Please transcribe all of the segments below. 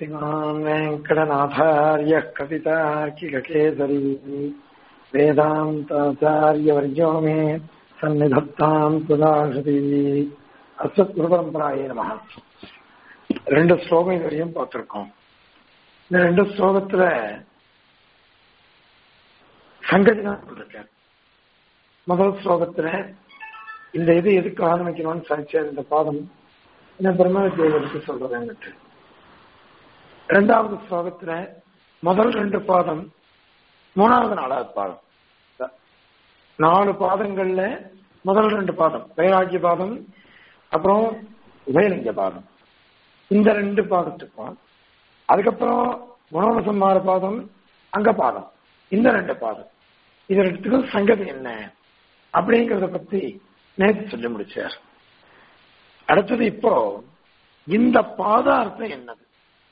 श्रीमान् वेङ्कटनाथार्यः कवितार्किककेसरी वेदान्ताचार्यवर्यो मे सन्निधत्ताम् सुदाशति அஸ்வத் குருபரம்பராயே நம ரெண்டு ஸ்லோகம் இது வரையும் பார்த்திருக்கோம் இந்த ரெண்டு ஸ்லோகத்துல சங்கதி தான் சொல்லிருக்கேன் முதல் ஸ்லோகத்துல இந்த இது எதுக்கு ஆரம்பிக்கணும்னு சரிச்சார் இந்த பாதம் இந்த பிரம்ம வித்தியை சொல்றதுன்னுட்டு இரண்டாவது ஸ்லோகத்துல முதல் ரெண்டு பாதம் மூணாவது நாலாவது பாதம் நாலு பாதங்கள்ல முதல் ரெண்டு பாதம் வைராக்கிய பாதம் அப்புறம் உபயலிங்க பாதம் இந்த ரெண்டு பாதத்துக்கும் அதுக்கப்புறம் குணவசம்மார பாதம் அங்க பாதம் இந்த ரெண்டு பாதம் இது ரெண்டுத்துக்கும் சங்கதி என்ன அப்படிங்கறத பத்தி நேற்று சொல்லி முடிச்சார் அடுத்தது இப்போ இந்த பாதார்த்தம் என்னது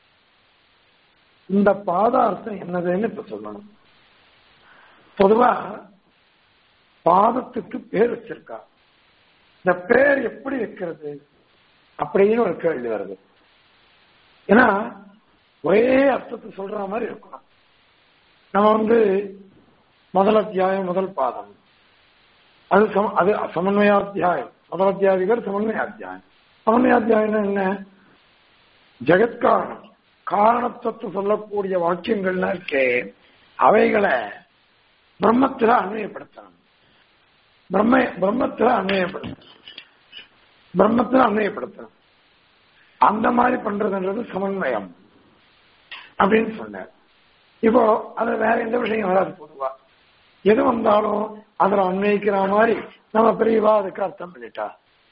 இந்த பாதார்த்தம் என்னதுன்னு இப்ப சொல்லணும் பொதுவா பாதத்துக்கு பேர் வச்சிருக்கா இந்த பேர் எப்படி வைக்கிறது அப்படின்னு ஒரு கேள்வி வருது ஏன்னா ஒரே அர்த்தத்தை சொல்ற மாதிரி இருக்கணும் நம்ம வந்து முதல் அத்தியாயம் முதல் பாதம் அது சம அது சமன்வயாத்தியாயம் முதல் அத்தியாயிகர் சமன்வயாத்தியாயம் சமன்வயாத்தியாயம் என்ன ஜெகத்காரணம் காரணத்துவத்தை சொல்லக்கூடிய வாக்கியங்கள்லாம் இருக்கே அவைகளை பிரம்மத்தில அன்வயப்படுத்தணும் பிரம்ம பிரம்மத்தில அன்வயப்படுத்தணும் பிரம்மத்தில அன்வயப்படுத்தணும் அந்த மாதிரி பண்றதுன்றது சமன்வயம் அப்படின்னு சொன்னார் இப்போ அது வேற எந்த விஷயம் வராது பொதுவா எது வந்தாலும் அதுல அன்வயிக்கிற மாதிரி நம்ம பெரியவா அதுக்கு அர்த்தம் பண்ணிட்டா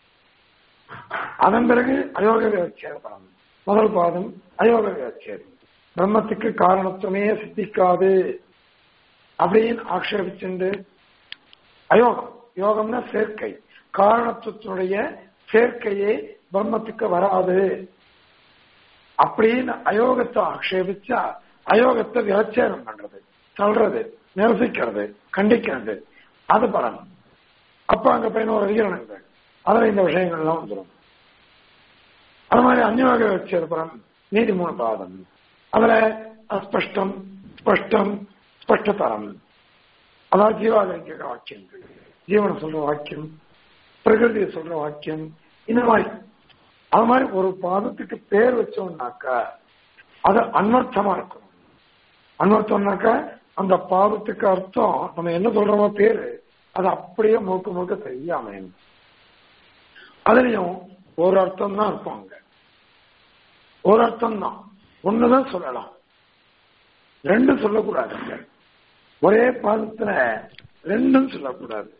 அதன் பிறகு அயோக விவச்சேதம் முதல் பாதம் அயோக விவச்சேதம் பிரம்மத்துக்கு காரணத்துவமே சித்திக்காது அப்படின்னு ஆக்ஷேபிச்சுண்டு அயோகம் யோகம்னா சேர்க்கை காரணத்துவத்தினுடைய சேர்க்கையே பிரம்மத்துக்கு வராது அப்படின்னு அயோகத்தை ஆக்ஷேபிச்சா அயோகத்தை வியாச்சேதம் பண்றது சொல்றது நிரசிக்கிறது கண்டிக்கிறது அது பலன் அப்ப அங்க பதினோரு அதிகரணங்கள் அதுல இந்த விஷயங்கள்லாம் வந்துடும் அது மாதிரி அந்யோக வியாச்சேதபுரம் நீதி மூணு பாதம் அதுல அஸ்பஷ்டம் ஸ்பஷ்டம் ஸ்பஷ்டதரம் அதாவது ஜீவாதரிக்க வாக்கியங்கள் ஜீவனை சொல்ற வாக்கியம் பிரகிருதியை சொல்ற வாக்கியம் இந்த மாதிரி அது மாதிரி ஒரு பாதத்துக்கு பேர் வச்சோம்னாக்கா அது அன்வர்த்தமா இருக்கும் அன்வர்த்தம்னாக்கா அந்த பாதத்துக்கு அர்த்தம் நம்ம என்ன சொல்றோமோ பேரு அது அப்படியே முழுக்க முழுக்க சரியா அமையணும் அதுலயும் ஒரு அர்த்தம் தான் இருக்கும் அங்க ஒரு அர்த்தம் தான் ஒண்ணுதான் சொல்லலாம் ரெண்டு சொல்லக்கூடாது ஒரே பாதத்துல ரெண்டும் சொல்லக்கூடாது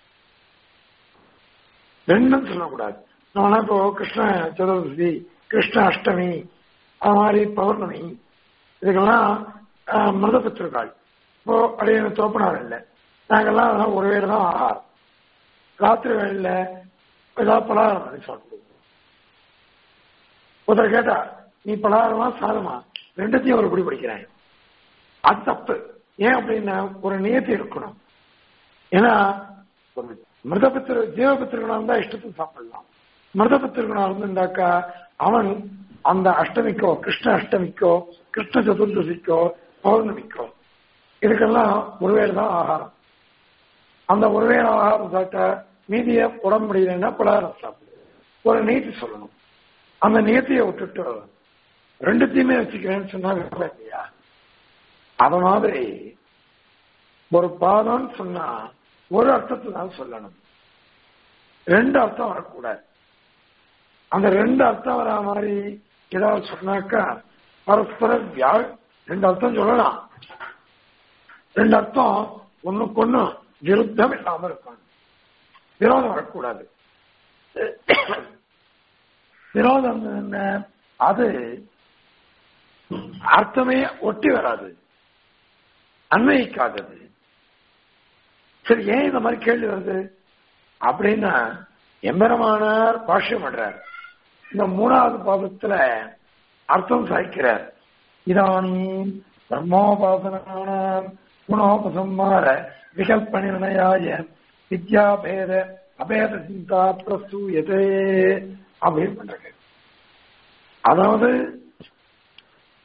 ரெண்டும் சொல்லக்கூடாது நம்ம இப்போ கிருஷ்ண சதுர்த்தி கிருஷ்ண அஷ்டமி அது மாதிரி பௌர்ணமி இதுக்கெல்லாம் மிருத பித்திருக்காள் இப்போ அப்படியே தோப்பனார் இல்லை நாங்கெல்லாம் அதெல்லாம் ஒரு வேலை தான் ஆகாரம் ராத்திரி வேலையில் ஏதாவது பலகாரம் பண்ணி சாப்பிடுவோம் ஒருத்தர் கேட்டா நீ பலகாரமா சாதமா ரெண்டுத்தையும் ஒரு குடி படிக்கிறேன் அது தப்பு ஏன் அப்படின்னா ஒரு நியத்தி இருக்கணும் ஏன்னா ஒரு மிருதபத்திர ஜீவபத்திரகனா இருந்தா இஷ்டத்துக்கு சாப்பிடலாம் மிருதபத்திரகனா இருந்திருந்தாக்கா அவன் அந்த அஷ்டமிக்கோ கிருஷ்ண அஷ்டமிக்கோ கிருஷ்ண சதுர்தசிக்கோ பௌர்ணமிக்கோ இதுக்கெல்லாம் ஒருவேளை தான் ஆகாரம் அந்த ஒருவேளை ஆகாரம் சாப்பிட்டா மீதிய உடம்பு முடியலன்னா பலகாரம் சாப்பிடு ஒரு நீதி சொல்லணும் அந்த நீதியை விட்டுட்டு ரெண்டுத்தையுமே வச்சுக்கிறேன்னு சொன்னா இல்லையா அத மாதிரி ஒரு பாதம்னு சொன்னா ஒரு அர்த்தத்தை தான் சொல்லணும் ரெண்டு அர்த்தம் வரக்கூடாது அந்த ரெண்டு அர்த்தம் வரா மாதிரி ஏதாவது சொன்னாக்கா பரஸ்பர வியா ரெண்டு அர்த்தம் சொல்லலாம் ரெண்டு அர்த்தம் ஒண்ணுக்கு ஒண்ணு விருத்தம் இல்லாம இருக்கணும் விரோதம் வரக்கூடாது விரோதம் என்ன அது அர்த்தமே ஒட்டி வராது அன்வயிக்காதது சரி ஏன் இந்த மாதிரி கேள்வி வருது அப்படின்னா எம்பெருமானார் பாஷ்யம் பண்றார் இந்த மூணாவது பாதத்துல அர்த்தம் சாய்க்கிறார் இதானும் பிரம்மோபாசனான குணோபசம்மார விகல்ப நிர்ணயாய வித்யாபேத அபேத சிந்தா பிரசூயதே அப்படின்னு பண்றாங்க அதாவது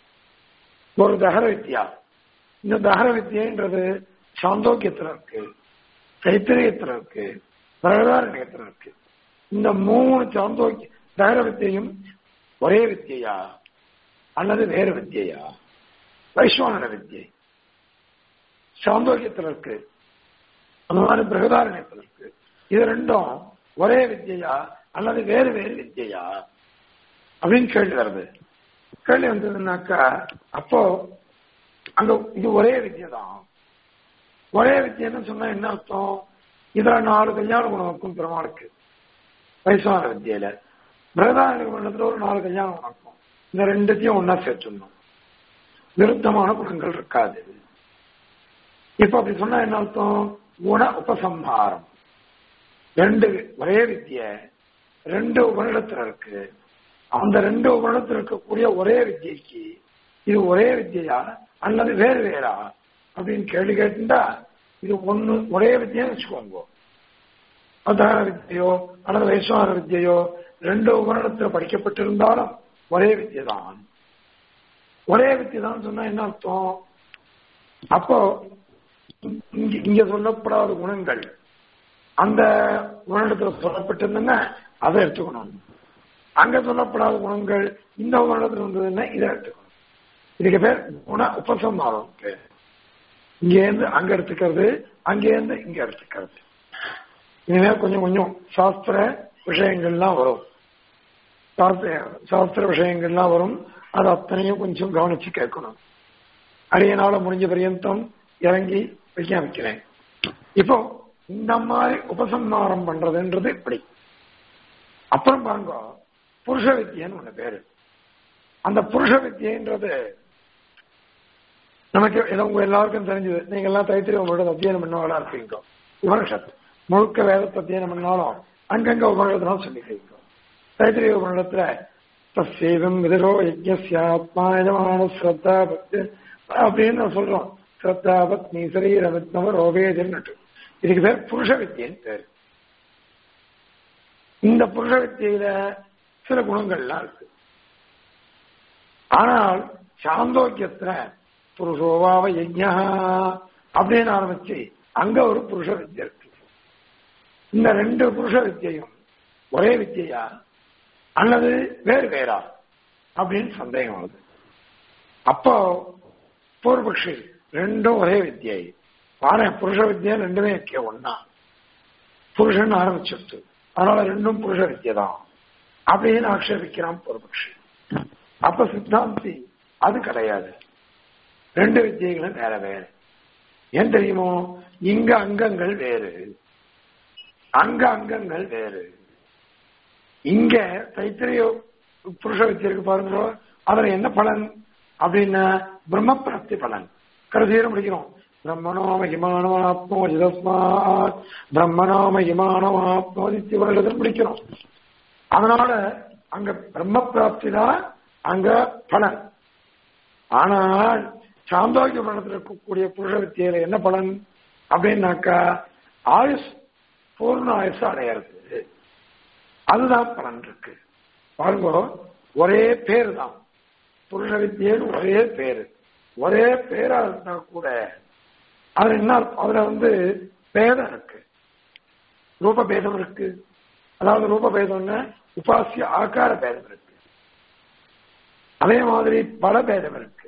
ஒரு தகர வித்யா இந்த தகர வித்தியன்றது சாந்தோக்கியத்துல இருக்கு தைத்திரியத்துல இருக்கு பிரகதாரண்யத்துல இருக்கு இந்த மூணு சாந்தோக்கிய தகர வித்தியும் ஒரே வித்தியா அல்லது வேறு வித்தியா வைஸ்வானர வித்தியை சாந்தோக்கியத்தில் இருக்கு அந்த மாதிரி பிரகதாரண்யத்தில் இருக்கு இது ரெண்டும் ஒரே வித்தியா அல்லது வேறு வேறு வித்தியா அப்படின்னு கேள்வி வருது கேள்வி வந்ததுன்னாக்கா அப்போ அங்க இது ஒரே வித்தியை தான் ஒரே வித்தியன்னு சொன்னா என்ன அர்த்தம் இதுல நாலு கல்யாண குணம் இருக்கும் பெருமாளுக்கு வைஸ்வான வித்தியில பிரகதாரண்ய குணத்துல ஒரு நாலு கல்யாண குணம் இருக்கும் இந்த ரெண்டுத்தையும் ஒன்னா சேர்த்துடணும் விருத்தமான குணங்கள் இருக்காது இப்ப அப்படி சொன்னா என்ன அர்த்தம் குண உபசம்ஹாரம் ரெண்டு ஒரே வித்திய ரெண்டு உபரிடத்துல இருக்கு அந்த ரெண்டு உபரிடத்துல இருக்கக்கூடிய ஒரே வித்தியைக்கு இது ஒரே வித்தியா அல்லது வேறு வேறா அப்படின்னு கேள்வி கேட்டுண்டா இது ஒண்ணு ஒரே வித்தியன்னு வச்சுக்கோங்க அவதார வித்தியோ அல்லது வைஸ்வான வித்தியோ ரெண்டு உபரிடத்துல படிக்கப்பட்டிருந்தாலும் ஒரே வித்தியை தான் ஒரே வித்தியை தான் சொன்னா என்ன அர்த்தம் அப்போ இங்க இங்க சொல்லப்படாத குணங்கள் அந்த உணர்டத்துல சொல்லப்பட்டிருந்ததுன்னா அதை எடுத்துக்கணும் அங்க சொல்லப்படாத குணங்கள் இந்த உணர்டத்துல இருந்ததுன்னா இதை எடுத்துக்கணும் இதுக்கு பேர் குண உபசம்மாதம் பேர் இங்கேருந்து அங்க எடுத்துக்கிறது அங்கேருந்து இங்க எடுத்துக்கிறது இனிமேல் கொஞ்சம் கொஞ்சம் சாஸ்திர விஷயங்கள்லாம் வரும் சாஸ்திர சாஸ்திர விஷயங்கள்லாம் வரும் அது அத்தனையும் கொஞ்சம் கவனிச்சு கேட்கணும் அடியனால முடிஞ்ச பரியந்தம் இறங்கி வைக்க வைக்கிறேன் இப்போ இந்த மாதிரி உபசம்மாரம் பண்றதுன்றது இப்படி அப்புறம் பாருங்க புருஷ வித்தியன்னு ஒண்ணு பேரு அந்த புருஷ வித்தியன்றது நமக்கு ஏதோ உங்க எல்லாருக்கும் தெரிஞ்சது நீங்க எல்லாம் தைத்திரிய உங்களோட அத்தியனம் பண்ணவளா இருப்பீங்க உபனிஷத் முழுக்க வேதத்தை அத்தியனம் பண்ணாலும் அங்கங்க உபனிஷத்தான் சொல்லிக்கிறீங்க தைத்திரிய உபனிடத்துல தசேவம் விதரோ யஜ்யாத்மா யஜமான ஸ்ரத்தா பக்தி அப்படின்னு சொல்றோம் ஸ்ரத்தா பத்னி சரீரவித்னவ ரோவேஜன்னுட்டு இதுக்கு பேர் புருஷ வித்தியன்னு பேர் இந்த புருஷ வித்தியில சில குணங்கள்லாம் இருக்கு ஆனால் சாந்தோக்கியத்துல புருஷோவாவ யஜ்யா அப்படின்னு ஆரம்பிச்சு அங்க ஒரு புருஷ வித்தியை இருக்கு இந்த ரெண்டு புருஷ வித்தியையும் ஒரே வித்தியா அல்லது வேறு வேறா அப்படின்னு சந்தேகம் வருது அப்போ பூர்வபக்ஷி ரெண்டும் ஒரே வித்தியை பாரு புருஷ வித்தியா ரெண்டுமே முக்கியம் ஒன்னா புருஷன் ஆரம்பிச்சுட்டு அதனால ரெண்டும் புருஷ வித்தியை தான் அப்படின்னு ஆக்ஷேபிக்கிறான் பூர்வபக்ஷி அப்ப சித்தாந்தி அது கிடையாது ரெண்டு வித்தியைகளும் வேற வேற ஏன் தெரியுமோ இங்க அங்கங்கள் வேறு அங்க அங்கங்கள் வேறு இங்க தைத்திரிய புருஷ வித்தியிருக்கு பாருங்க அதுல என்ன பலன் அப்படின்னா பிரம்ம பிராப்தி பலன் கடைசியில முடிக்கிறோம் பிரம்மணோம ஹிமானமாத்மோ ஜிதஸ்மாத் பிரம்மணோம ஹிமானமாத்மோ நித்திய முடிக்கிறோம் அதனால அங்க பிரம்ம பிராப்தி தான் அங்க பலன் ஆனால் சாந்தோக்கிய பலனத்தில் இருக்கக்கூடிய புருஷ வித்தியில என்ன பலன் அப்படின்னாக்கா ஆயுஷ் பூர்ண ஆயுஷ் அடையிறது அதுதான் பலன் இருக்கு பாருங்க ஒரே பேரு தான் புருஷ வித்தியன்னு ஒரே பேரு ஒரே பேரா இருந்தா கூட அதுல என்ன அதுல வந்து பேதம் இருக்கு ரூப பேதம் இருக்கு அதாவது ரூப பேதம்னா உபாசிய ஆக்கார பேதம் இருக்கு அதே மாதிரி பல பேதம் இருக்கு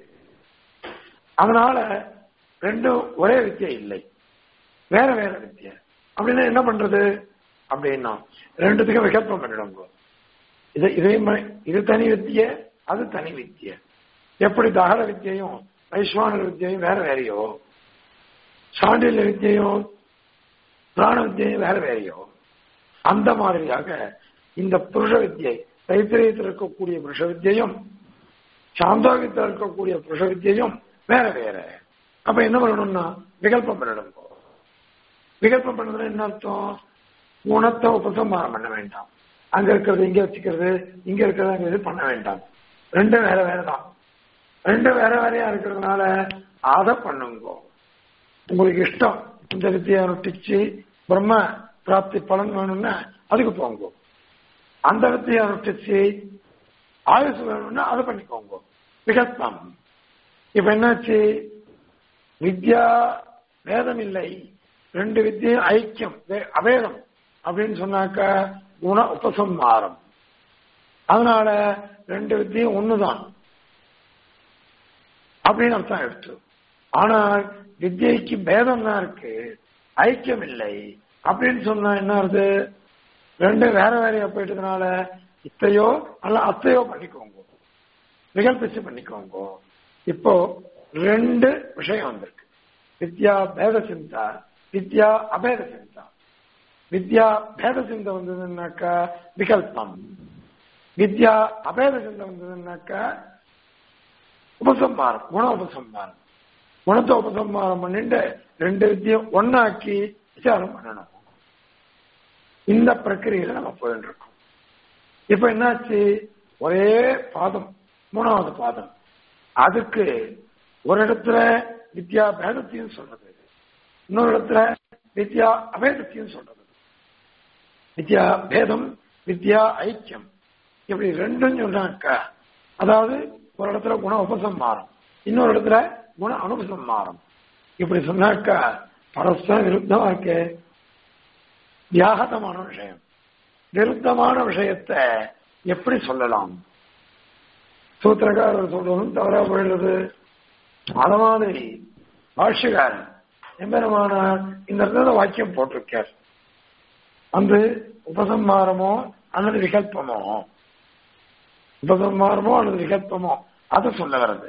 அதனால ரெண்டும் ஒரே வித்தியை இல்லை வேற வேற வித்தியை அப்படின்னா என்ன பண்றது அப்படின்னா ரெண்டுத்துக்கும் விகல்பம் பண்ணிடுங்க இது இதே இது தனி வித்திய அது தனி வித்திய எப்படி தகர வித்தியையும் வைஸ்வான வித்தியையும் வேற வேறையோ சாண்டில்ய வித்தியையும் பிராண வித்தியையும் வேற வேறையோ அந்த மாதிரியாக இந்த புருஷ வித்தியை தைத்திரியத்தில் இருக்கக்கூடிய புருஷ வித்தியையும் சாந்தோகத்தில் இருக்கக்கூடிய புருஷ வித்தியையும் வேற வேற அப்ப என்ன பண்ணணும்னா விகல்பம் பண்ணணும் விகல்பம் பண்ணதுல என்ன அர்த்தம் குணத்தை உபசம்மாரம் பண்ண வேண்டாம் அங்க இருக்கிறது இங்க வச்சுக்கிறது இங்க இருக்கிறது அங்க இது பண்ண வேண்டாம் ரெண்டும் வேற வேற தான் ரெண்டும் வேற வேறையா இருக்கிறதுனால அதை பண்ணுங்க உங்களுக்கு இஷ்டம் இந்த வித்தியை அனுஷ்டிச்சு பிரம்ம பிராப்தி பலன் வேணும்னா அதுக்கு போங்க அந்த வித்தியை அனுஷ்டிச்சு ஆயுசு வேணும்னா அதை பண்ணிக்கோங்க விகல்பம் இப்ப என்னாச்சு வித்யா வேதம் இல்லை ரெண்டு வித்தியும் ஐக்கியம் வே- அபேதம் அப்படின்னு சொன்னாக்க குண உபசம்மாரம் அதனால ரெண்டு வித்தியும் ஒண்ணுதான் அப்படின்னு அர்த்தம் எடுத்து ஆனால் வித்யைக்கு பேதம் தான் இருக்கு ஐக்கியம் இல்லை அப்படின்னு சொன்னா என்ன ஆகுது ரெண்டு வேற வேறையா போயிட்டதுனால இத்தையோ அல்ல அத்தையோ பண்ணிக்கோங்க விகல்பிச்சு பண்ணிக்கோங்க இப்போ ரெண்டு விஷயம் வந்திருக்கு வித்யா பேத சிந்தா வித்யா அபேத சிந்தா வித்யா பேத சிந்தை வந்ததுன்னாக்கா விகல்பம் வித்யா அபேத சிந்தை வந்ததுன்னாக்கா உபசம்மாரம் குண உபசம்மாரம் குணத்தை உபசம்மாரம் பண்ணிட்டு ரெண்டு வித்தியும் ஒன்னாக்கி விசாரம் பண்ணணும் இந்த பிரக்கிரியில நம்ம போயிட்டு இருக்கோம் இப்ப என்னாச்சு ஒரே பாதம் மூணாவது பாதம் அதுக்கு ஒரு இடத்துல வித்யா பேதத்தையும் சொல்றது இன்னொரு இடத்துல வித்யா அபேதத்தையும் சொல்றது வித்யா பேதம் வித்யா ஐக்கியம் இப்படி ரெண்டும் சொல்றாங்க அதாவது ஒரு இடத்துல குண உபசம்மாரம் இன்னொரு இடத்துல குண அனுபசம்மாரம் இப்படி சொன்னாக்கா பரஸ்பர விருத்தமா இருக்கு வியாகதமான விஷயம் விருத்தமான விஷயத்தை எப்படி சொல்லலாம் சூத்திரக்காரர் சொல்றதும் தவறா போயிடுறது அத மாதிரி பாஷ்யக்காரன் எம்பெருமான இந்த இடத்துல வாக்கியம் போட்டிருக்கார் அந்த உபசம்மாரமோ அல்லது விகல்பமோ உபசம்மாரமோ அல்லது விகல்பமோ அதை சொல்ல வர்றது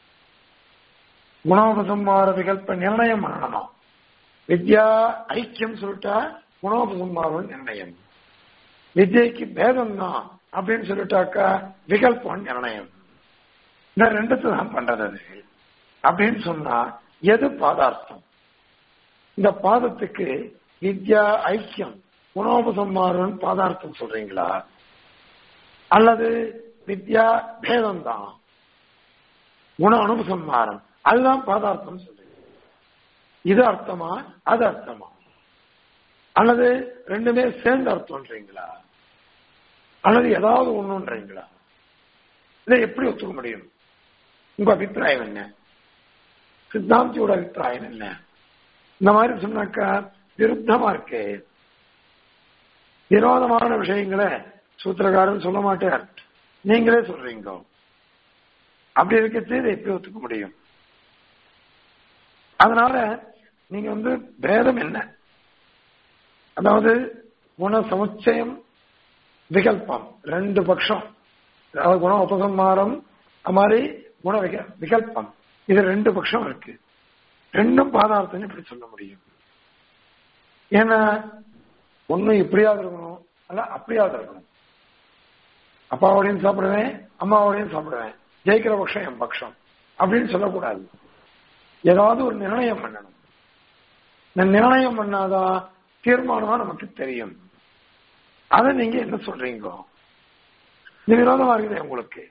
குணோபசம்மார விகல்ப நிர்ணயம் பண்ணணுமா வித்யா ஐக்கியம் சொல்லிட்டா குணோபசம்மாரம் நிர்ணயம் வித்யைக்கு பேதம் தான் அப்படின்னு சொல்லிட்டாக்கா விகல்பம் நிர்ணயம் இந்த ரெண்டுத்தை தான் பண்றது அது அப்படின்னு சொன்னா எது பாதார்த்தம் இந்த பாதத்துக்கு வித்யா ஐக்கியம் குணோபசம்மாரம் பாதார்த்தம் சொல்றீங்களா அல்லது வித்யா பேதம் தான் குண அனுபசம்மாரம் அதுதான் பாதார்த்தம் சொல்றீங்க இது அர்த்தமா அது அர்த்தமா அல்லது ரெண்டுமே சேர்ந்து அர்த்தம்ன்றீங்களா அல்லது ஏதாவது ஒண்ணுன்றீங்களா இதை எப்படி ஒத்துக்க முடியும் உங்க அபிப்பிராயம் என்ன சித்தாந்தியோட அபிப்பிராயம் என்ன இந்த மாதிரி சொன்னாக்கா விருத்தமா இருக்கு விரோதமான விஷயங்களை சூத்திரக்காரன் சொல்ல மாட்டார் நீங்களே சொல்றீங்க அப்படி இருக்கிறது இதை எப்படி ஒத்துக்க முடியும் அதனால நீங்க வந்து பேதம் என்ன அதாவது குண சமுச்சயம் விகல்பம் ரெண்டு பட்சம் அதாவது குண உபசம்மாரம் அது மாதிரி குண விக விகல்பம் இது ரெண்டு பட்சம் இருக்கு ரெண்டும் பாதார்த்தம் இப்படி சொல்ல முடியும் ஏன்னா ஒண்ணு இப்படியாவது இருக்கணும் அல்ல அப்படியாவது இருக்கணும் அப்பாவோடையும் சாப்பிடுவேன் அம்மாவோடையும் சாப்பிடுவேன் ஜெயிக்கிற பட்சம் என் பட்சம் அப்படின்னு சொல்லக்கூடாது ஏதாவது ஒரு நிர்ணயம் பண்ணணும் இந்த நிர்ணயம் பண்ணாதான் தீர்மானமா நமக்கு தெரியும் அதை நீங்க என்ன சொல்றீங்க இது விரோதமா இருக்குது உங்களுக்கு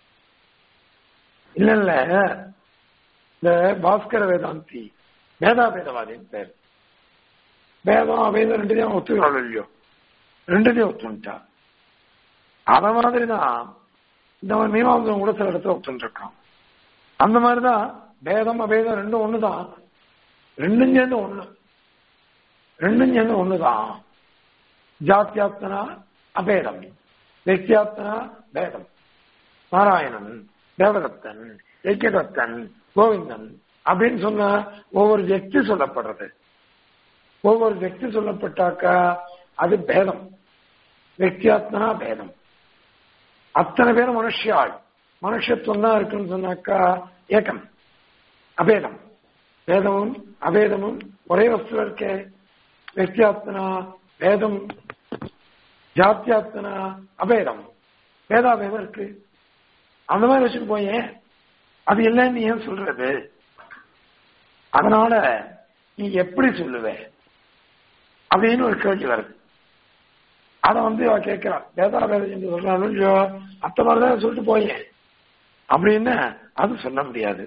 இல்ல இல்ல இந்த பாஸ்கர வேதாந்தி வேதா வேதவாதின் பேர் வேதம் அவேதம் ரெண்டுத்தையும் ஒத்துக்கிறாள் இல்லையோ ரெண்டுத்தையும் ஒத்துட்டா அத மாதிரிதான் இந்த மாதிரி மீமாசம் கூட சில இடத்துல ஒத்துருக்கான் அந்த மாதிரிதான் பேதம் அபேதம் ரெண்டும் ஒண்ணுதான் ரெண்டும் சேர்ந்து ஒண்ணு ரெண்டும் சேர்ந்து ஒண்ணுதான் ஜாத்தியாத்மனா அபேதம் வெக்தியாத்மனா பேதம் நாராயணன் தேவதத்தன் ஐக்கியதத்தன் கோவிந்தன் அப்படின்னு சொன்னா ஒவ்வொரு வெக்தி சொல்லப்படுறது ஒவ்வொரு வெக்தி சொல்லப்பட்டாக்கா அது பேதம் வெக்தியாத்மனா பேதம் அத்தனை பேரும் மனுஷியாள் மனுஷத்துவம் தான் இருக்குன்னு சொன்னாக்கா ஏக்கம் அபேதம் வேதமும் அபேதமும் ஒரே வஸ்துல இருக்கே வெக்தியாத்மனா வேதம் ஜாத்தியாத்மனா அபேதம் வேதாபேதம் இருக்கு அந்த மாதிரி வச்சுட்டு போயே அது இல்லைன்னு ஏன் சொல்றது அதனால நீ எப்படி சொல்லுவ அப்படின்னு ஒரு கேள்வி வருது அதை வந்து அவ கேட்கிறான் வேதா வேதம் என்று சொல்றாலும் இல்லையோ அத்த மாதிரிதான் சொல்லிட்டு போயேன் அப்படின்னு அது சொல்ல முடியாது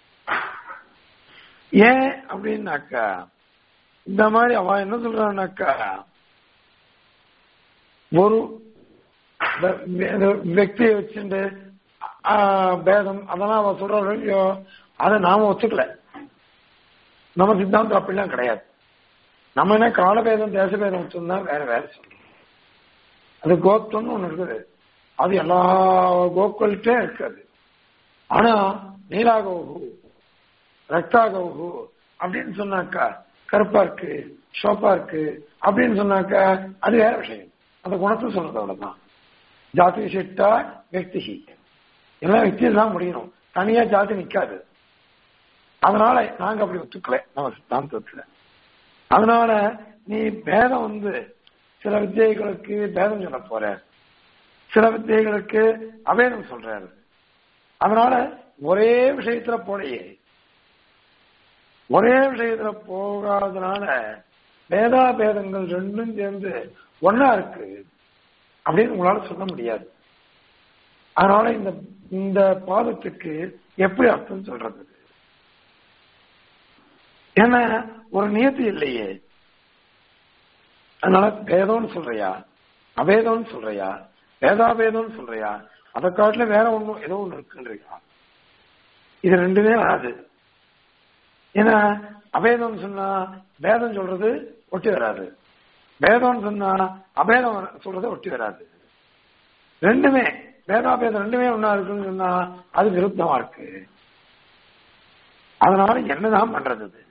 ஏன் அப்படின்னாக்கா இந்த மாதிரி அவ என்ன சொல்றான்னாக்கா ஒரு வெக்தியை வச்சுட்டு ஆஹ், பேதம் அதெல்லாம் அவ சொல்ற இல்லையோ அதை நாம ஒத்துக்கல நம்ம சித்தாந்தம் அப்படிலாம் கிடையாது நம்ம என்ன காலபேதம் தேசபேதம் வச்சிருந்தா வேற வேற சொல்றோம் அது கோப்தம்னு ஒண்ணு இருக்குது அது எல்லா கோக்கள்கிட்டே இருக்காது ஆனா நீலாகோகு ரக்தாகோகு அப்படின்னு சொன்னாக்கா கருப்பா இருக்கு சோப்பா இருக்கு அப்படின்னு சொன்னாக்கா அது வேற விஷயம் அந்த குணத்தை சொல்றது அவ்வளவுதான் ஜாதி விசிட்டா வெக்தி எல்லாம் வித்தியம் தான் முடியணும் தனியா ஜாதி நிக்காது அதனால நாங்க அப்படி ஒத்துக்கல நம்ம சித்தாந்தத்துல அதனால நீ பேதம் வந்து சில வித்தியைகளுக்கு பேதம் சொல்ல போற சில வித்தியைகளுக்கு அபேதம் சொல்றாரு அதனால ஒரே விஷயத்துல போலையே ஒரே விஷயத்துல போகாதனால பேதா பேதங்கள் ரெண்டும் சேர்ந்து ஒன்னா இருக்கு அப்படின்னு உங்களால சொல்ல முடியாது அதனால இந்த இந்த பாதத்துக்கு எப்படி அர்த்தம் சொல்றது ஏன்னா ஒரு நியத்தி இல்லையே அதனால பேதம்னு சொல்றியா அபேதம்னு சொல்றியா வேதாபேதம்னு சொல்றியா அதை காட்டுல வேற ஒண்ணும் ஏதோ ஒண்ணு இருக்குன்றியா இது ரெண்டுமே வராது ஏன்னா அபேதம்னு சொன்னா பேதம் சொல்றது ஒட்டி வராது பேதம்னு சொன்னா அபேதம் வர- சொல்றது ஒட்டி வராது ரெண்டுமே வேதாபேதம் ரெண்டுமே ஒன்னா இருக்குன்னு சொன்னா அது விருத்தமா இருக்கு அதனால என்னதான் பண்றது இது?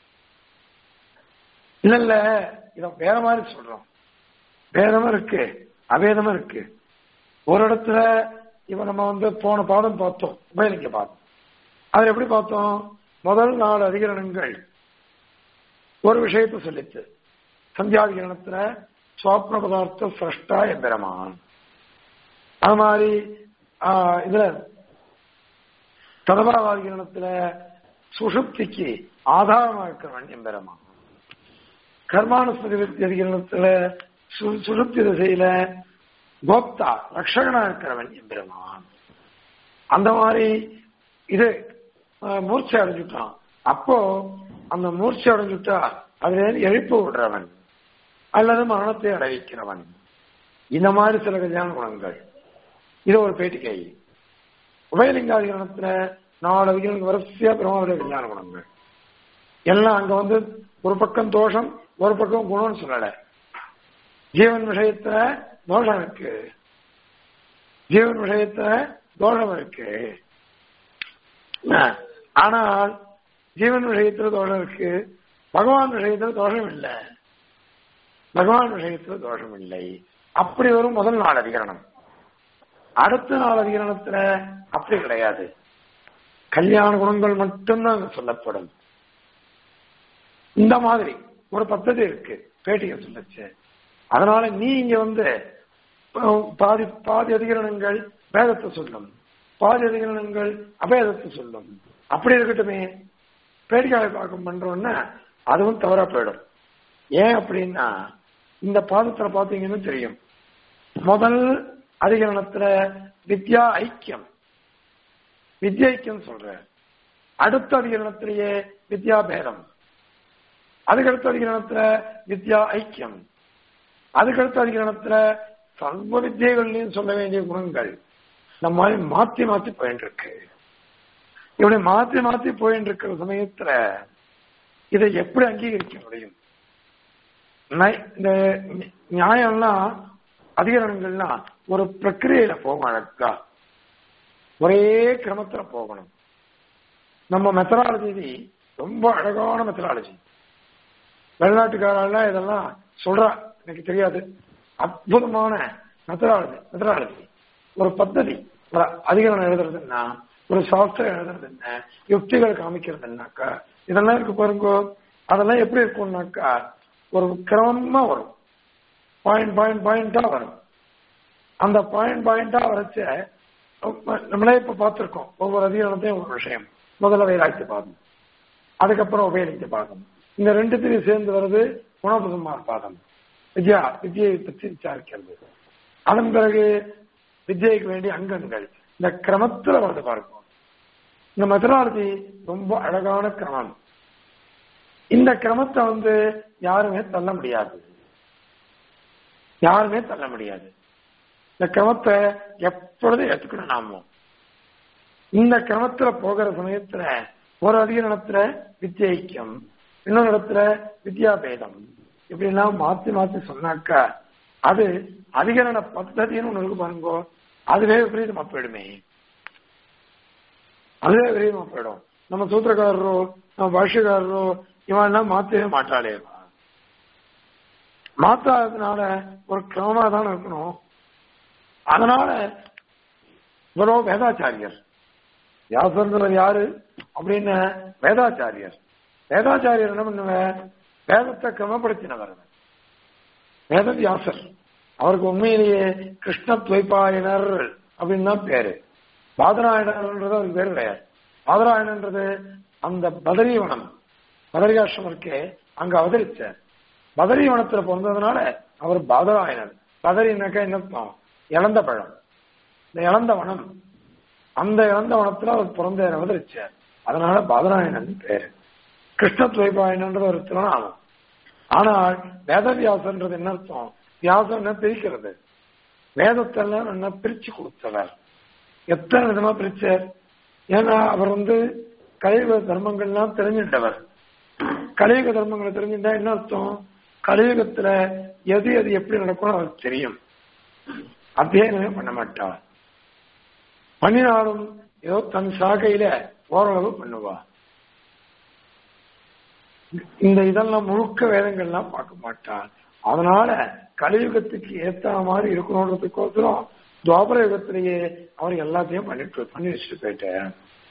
இல்ல இல்ல இத வேற மாதிரி சொல்றோம் வேதமும் இருக்கு அவேதமும் இருக்கு ஒரு இடத்துல இவன் நம்ம வந்து போன பாதம் பார்த்தோம் உபயலிங்க பார்த்தோம் அது எப்படி பார்த்தோம் முதல் நாலு அதிகரணங்கள் ஒரு விஷயத்தை சொல்லிச்சு சந்தியாதிகரணத்துல சுவாப்ன பதார்த்த சிரஷ்டா எம்பெருமான் அது மாதிரி ஆஹ், இதுல ததபாவாதிகரணத்துல சுஷுப்திக்கு ஆதாரமா இருக்கிறவன் எம்பெருமான் கர்மானுஸ்மதி அதிகரணத்துல சு- சுஷுப்தி திசையில கோப்தா ரக்ஷகனா இருக்கிறவன் எம்பெருமான் அந்த மாதிரி இது அஹ், மூர்ச்சை அடைஞ்சுட்டான் அப்போ அந்த மூர்ச்சை அடைஞ்சுட்டா அதுல இருந்து எழுப்பு விடுறவன் அல்லது மரணத்தை அடைவிக்கிறவன் இந்த மாதிரி சில கல்யாண குணங்கள் இது ஒரு பேட்டிக்கை உபயலிங்காதிகரணத்துல நாலு அதிகாரம் வரிசையா பிரமாவுடைய கல்யாண குணங்கள் எல்லாம் அங்க வந்து ஒரு பக்கம் தோஷம் ஒரு பக்கம் குணம்னு சொல்லல ஜீவன் விஷயத்துல தோஷம் இருக்கு ஜீவன் விஷயத்துல தோஷம் இருக்கு அஹ், ஆனால் ஜீவன் விஷயத்துல தோஷம் இருக்கு பகவான் விஷயத்துல தோஷம் இல்லை பகவான் விஷயத்துல தோஷம் இல்லை அப்படி வரும் முதல் நாள் அதிகரணம் அடுத்த நாள் அதிகரணத்துல அப்படி கிடையாது கல்யாண குணங்கள் மட்டும்தான் அங்க சொல்லப்படும் இந்த மாதிரி ஒரு பദ്ധதி இருக்கு பேட்டியை சொல்லுச்சு அதனால நீ இங்க வந்து அஹ், பாதி பாதி அதிகரணங்கள் வேதத்தை சொல்லும் பாதி அதிகரணங்கள் அபேதத்தை சொல்லும் அப்படி இருக்கட்டுமே பேட்டிக்காலை பார்க்க பண்றோம்னா அதுவும் தவறா போயிடும் ஏன் அப்படின்னா இந்த பாதத்துல பாத்தீங்கன்னு தெரியும் முதல் அதிகரணத்துல வித்யா ஐக்கியம் வித்யா ஐக்கியம் சொல்ற அடுத்த அதிகரணத்திலேயே வித்யா பேதம் அதுக்கடுத்த அதிகரணத்துல வித்யா ஐக்கியம் அதுக்கடுத்த அதிகரணத்துல சர்வ வித்தியகள்லையும் சொல்ல வேண்டிய குணங்கள் இந்த மாதிரி மாத்தி மாத்தி போயிட்டு இருக்கு இப்படி மாத்தி மாத்தி போயிட்டு இருக்கிற சமயத்துல இதை எப்படி அங்கீகரிக்க முடியும் நை- இந்த நி- நியாயம்லாம் அதிகாரங்கள்லாம் ஒரு பிரக்கிரியையில போகும் அழகா ஒரே கிரமத்துல போகணும் நம்ம மெத்தடாலஜி ரொம்ப அழகான மெத்தடாலஜி வெளிநாட்டுக்காரெல்லாம் இதெல்லாம் சொல்றா எனக்கு தெரியாது அற்புதமான மெத்தடாலஜி மெத்தடாலஜி ஒரு பద్ధதி ஒரு அதிகாரம் எழுதுறதுன்னா ஒரு சாஸ்திரம் எழுதுறது என்ன யுக்திகள் காமிக்கிறது என்னக்கா இதெல்லாம் இருக்கு பாருங்க அதெல்லாம் எப்படி இருக்கும்னாக்கா ஒரு கிரமமா வரும் பாயிண்ட் பாயிண்ட் பாயிண்டா வரும் அந்த பாயிண்ட் பாயிண்டா வரைச்ச நம்மளே இப்ப பார்த்திருக்கோம் ஒவ்வொரு அதிகாரத்தையும் ஒரு விஷயம் முதல்ல வைராக்கிய பாதம் அதுக்கப்புறம் உபயோகிக்க பாதம் இந்த ரெண்டுத்தையும் சேர்ந்து வருது குணபுதமார் பாதம் வித்யா வித்யை பற்றி விசாரிக்கிறது அதன் பிறகு வித்யைக்கு வேண்டிய அங்கங்கள் இந்த கிரமத்துல வருது பாருங்க இந்த மெத்தடாலஜி ரொம்ப அழகான கிரமம் இந்த கிரமத்தை வந்து யாருமே தள்ள முடியாது யாருமே தள்ள முடியாது இந்த கிரமத்தை எப்பொழுதும் ஏத்துக்கணும் நாம இந்த கிரமத்துல போகிற சமயத்துல ஒரு அதிகரணத்துல வித்தியைக்கம் இன்னொரு இடத்துல வித்யாபேதம் இப்படி எல்லாம் மாத்தி மாத்தி சொன்னாக்கா அது அதிகரண பத்ததின்னு ஒண்ணு இருக்கு பாருங்க அதுவே விபரீதமா போயிடுமே அதுவே விபரீதமா போயிடும் நம்ம சூத்திரக்காரரோ நம்ம பாஷ்யக்காரரோ இவன் எல்லாம் மாத்தவே மாட்டாளே மாத்தாததுனால ஒரு கிரமமா தானே இருக்கணும் அதனால இவரோ வேதாச்சாரியர் வியாசர்ன்றவர் யாரு அப்படின்னு வேதாச்சாரியர் வேதாச்சாரியர் என்ன பண்ணுவேன் வேதத்தை கிரமப்படுத்தினவர் வேத வியாசர் அவருக்கு உண்மையிலேயே கிருஷ்ண துவைப்பாயனர் அப்படின்னு தான் பேரு பாதராயணர்ன்றது அவருக்கு பேரு கிடையாது பாதராயணன்றது அந்த பதரீவனம் பதரிகாஷ்டம் இருக்கே அங்க அவதரிச்சார் பதரீவனத்துல பிறந்ததுனால அவர் பாதராயணர் பதரினாக்கா என்ன இழந்த பழம் இந்த இழந்த வனம் அந்த இழந்த வனத்துல அவர் பிறந்த அவதரிச்சார் அதனால பாதராயணன் பேரு கிருஷ்ண துவைபாயனன்றது ஒரு திருநாமம் ஆனால் வேதவியாசன்றது என்ன அர்த்தம் வியாசம் என்ன பிரிக்கிறது வேதத்தெல்லாம் என்ன பிரிச்சு கொடுத்தவர் எத்தனை விதமா பிரிச்சார் ஏன்னா அவர் வந்து கலியுக தர்மங்கள்லாம் தெரிஞ்சிட்டவர் கலியுக தர்மங்களை தெரிஞ்சுட்டா என்ன அர்த்தம் கலியுகத்துல எது எது எப்படி நடக்கும் அவருக்கு தெரியும் அத்தியாயமே பண்ண மாட்டார் பண்ணினாலும் ஏதோ தன் சாகையில ஓரளவு பண்ணுவா இந்த இதெல்லாம் முழுக்க வேதங்கள்லாம் பார்க்க மாட்டான் அதனால கலியுகத்துக்கு ஏத்த மாதிரி இருக்கணுன்றதுக்கோசரம் துவாபர யுகத்திலேயே அவர் எல்லாத்தையும் பண்ணிட்டு பண்ணி வச்சுட்டு போயிட்டார்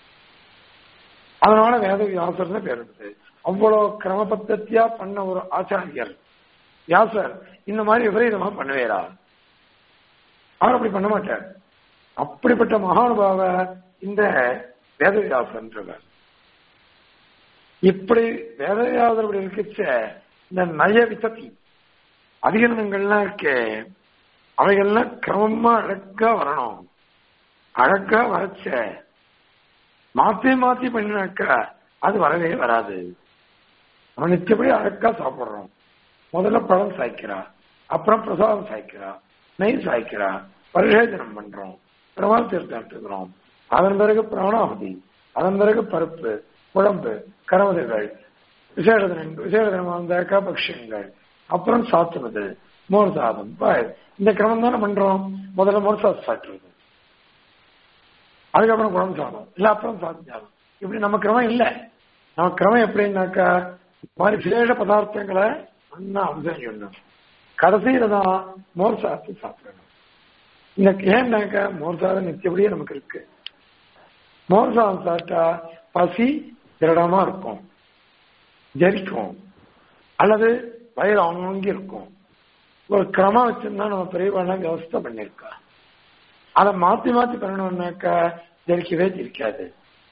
அதனால வேத வியாசர்னு பேர் இருந்தது அவ்வளவு கிரம பத்தத்தியா பண்ண ஒரு ஆச்சாரியர் வியாசர் இந்த மாதிரி விபரீதமா பண்ணுவேரா அவர் அப்படி பண்ண மாட்டார் அப்படிப்பட்ட மகானுபாவ இந்த வேதவியாசன்றவர் இப்படி வேதவியாசர் இப்படி இருக்கச்ச இந்த நய விசதி அதிகரணங்கள்லாம் இருக்கே அவைகள்லாம் கிரமமா அழகா வரணும் அழகா வரைச்ச மாத்தி மாத்தி பண்ணினாக்கா அது வரவே வராது அவன் நிச்சயப்படி அழகா சாப்பிடுறோம் முதல்ல பழம் சாய்க்கிறா அப்புறம் பிரசாதம் சாய்க்கிறா நெய் சாய்க்கிறா பரிசேஜனம் பண்றோம் பிரமாண தீர்த்தம் எடுத்துக்கிறோம் அதன் பிறகு பிராணாவதி அதன் பிறகு பருப்பு குழம்பு கரவதைகள் விசேட தினங்கள் விசேட தினமா அந்த கபக்ஷங்கள் அப்புறம் சாத்துவது மோர் சாதம் இந்த கிரமம் தானே பண்றோம் முதல்ல மோர் சாதம் சாப்பிடுறது அதுக்கப்புறம் குழம்பு சாதம் இல்ல அப்புறம் சாதம் சாதம் இப்படி நம்ம கிரமம் இல்ல நம்ம கிரமம் எப்படின்னாக்கா மாதிரி விசேஷ பதார்த்தங்களை நல்லா அம்சம் கடைசியில தான் மோர் சாதத்தை சாப்பிடணும் இந்த ஏன்னாக்கா மோர் சாதம் நிச்சயப்படியே நமக்கு இருக்கு மோர் சாதம் சாப்பிட்டா பசி திருடமா இருக்கும் ஜெரிக்கும் அல்லது வயிறு அவங்கி இருக்கும் ஒரு கிரமம் வச்சிருந்தா நம்ம பெரியவாள்லாம் வியவஸ்தை பண்ணிருக்கா அதை மாத்தி மாத்தி பண்ணணும்னாக்கா ஜெரிக்கவே ஜெரிக்காது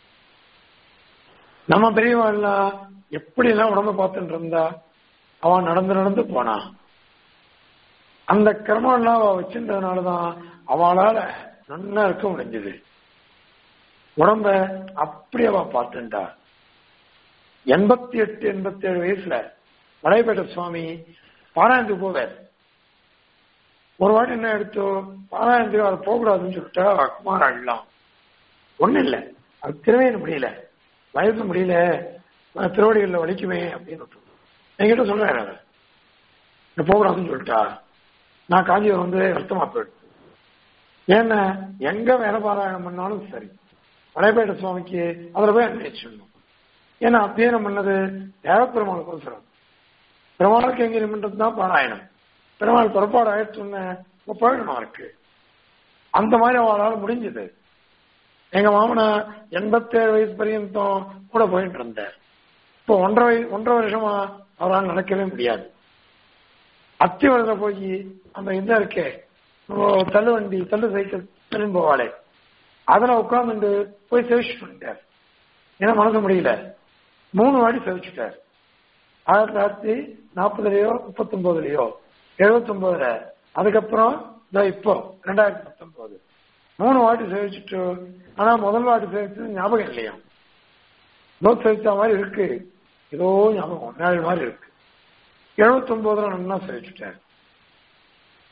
நம்ம பெரியவாள்லாம் எப்படி எல்லாம் உடம்ப பார்த்துட்டு இருந்தா அவன் நடந்து நடந்து போனான் அந்த கிரமம் எல்லாம் அவ வச்சிருந்ததுனாலதான் அவளால நல்லா இருக்க முடிஞ்சது உடம்ப அப்படி அவ பார்த்துட்டா எண்பத்தி எட்டு எண்பத்தி ஏழு வயசுல மலைப்பேட்ட சுவாமி பாராயணத்துக்கு போவார் ஒரு வாட்டி என்ன எடுத்தோ பாராயணத்துக்கு அவர் போகக்கூடாதுன்னு சொல்லிட்டா குமார் அழலாம் ஒண்ணும் இல்லை அது திருவையின முடியல வயசு முடியல திருவடிகளில் வலிக்குமே அப்படின்னு என்கிட்ட சொல்றாரு அவர் போகக்கூடாதுன்னு சொல்லிட்டா நான் காஞ்சிபுரம் வந்து வருத்தமா போயிடுது ஏன்னா எங்க வேலை பாராயணம் பண்ணாலும் சரி மலைப்பேட்ட சுவாமிக்கு அதுல போய் அன்வேஷிடணும் ஏன்னா அத்தியனம் பண்ணது தேவப்பெருமாள் கோசரம் பெருமாளுக்கு எங்க நிமின்றது தான் பாராயணம் பெருமாள் புறப்பாடு ஆயிடுச்சுன்னு போயிடணும் அவருக்கு அந்த மாதிரி அவளால் முடிஞ்சது எங்க மாமனா எண்பத்தேழு வயசு பரியந்தம் கூட போயிட்டு இருந்தார் இப்போ ஒன்றரை வயசு ஒன்றரை வருஷமா அவரால் நடக்கவே முடியாது அத்திவரத போய் அந்த இந்த இருக்கே தள்ளு வண்டி தள்ளு சைக்கிள் தள்ளு போவாளே அதுல உட்கார்ந்து போய் சேவிச்சு பண்ணிட்டார் ஏன்னா மனசு முடியல மூணு வாடி சேவிச்சுட்டார் ஆயிரத்தி தொள்ளாயிரத்தி நாற்பதுலயோ முப்பத்தி ஒன்பதுலயோ எழுபத்தி ஒன்பதுல அதுக்கப்புறம் இப்போ ரெண்டாயிரத்தி பத்தொன்பது மூணு வாட்டி சேவிச்சுட்டு ஆனா முதல் வாட்டி சேவிச்சது ஞாபகம் இல்லையா ஏதோ சேவிச்ச மாதிரி இருக்கு ஏதோ ஞாபகம் நேழ் மாதிரி இருக்கு எழுபத்தி ஒன்பதுல நல்லா சேவிச்சுட்டார்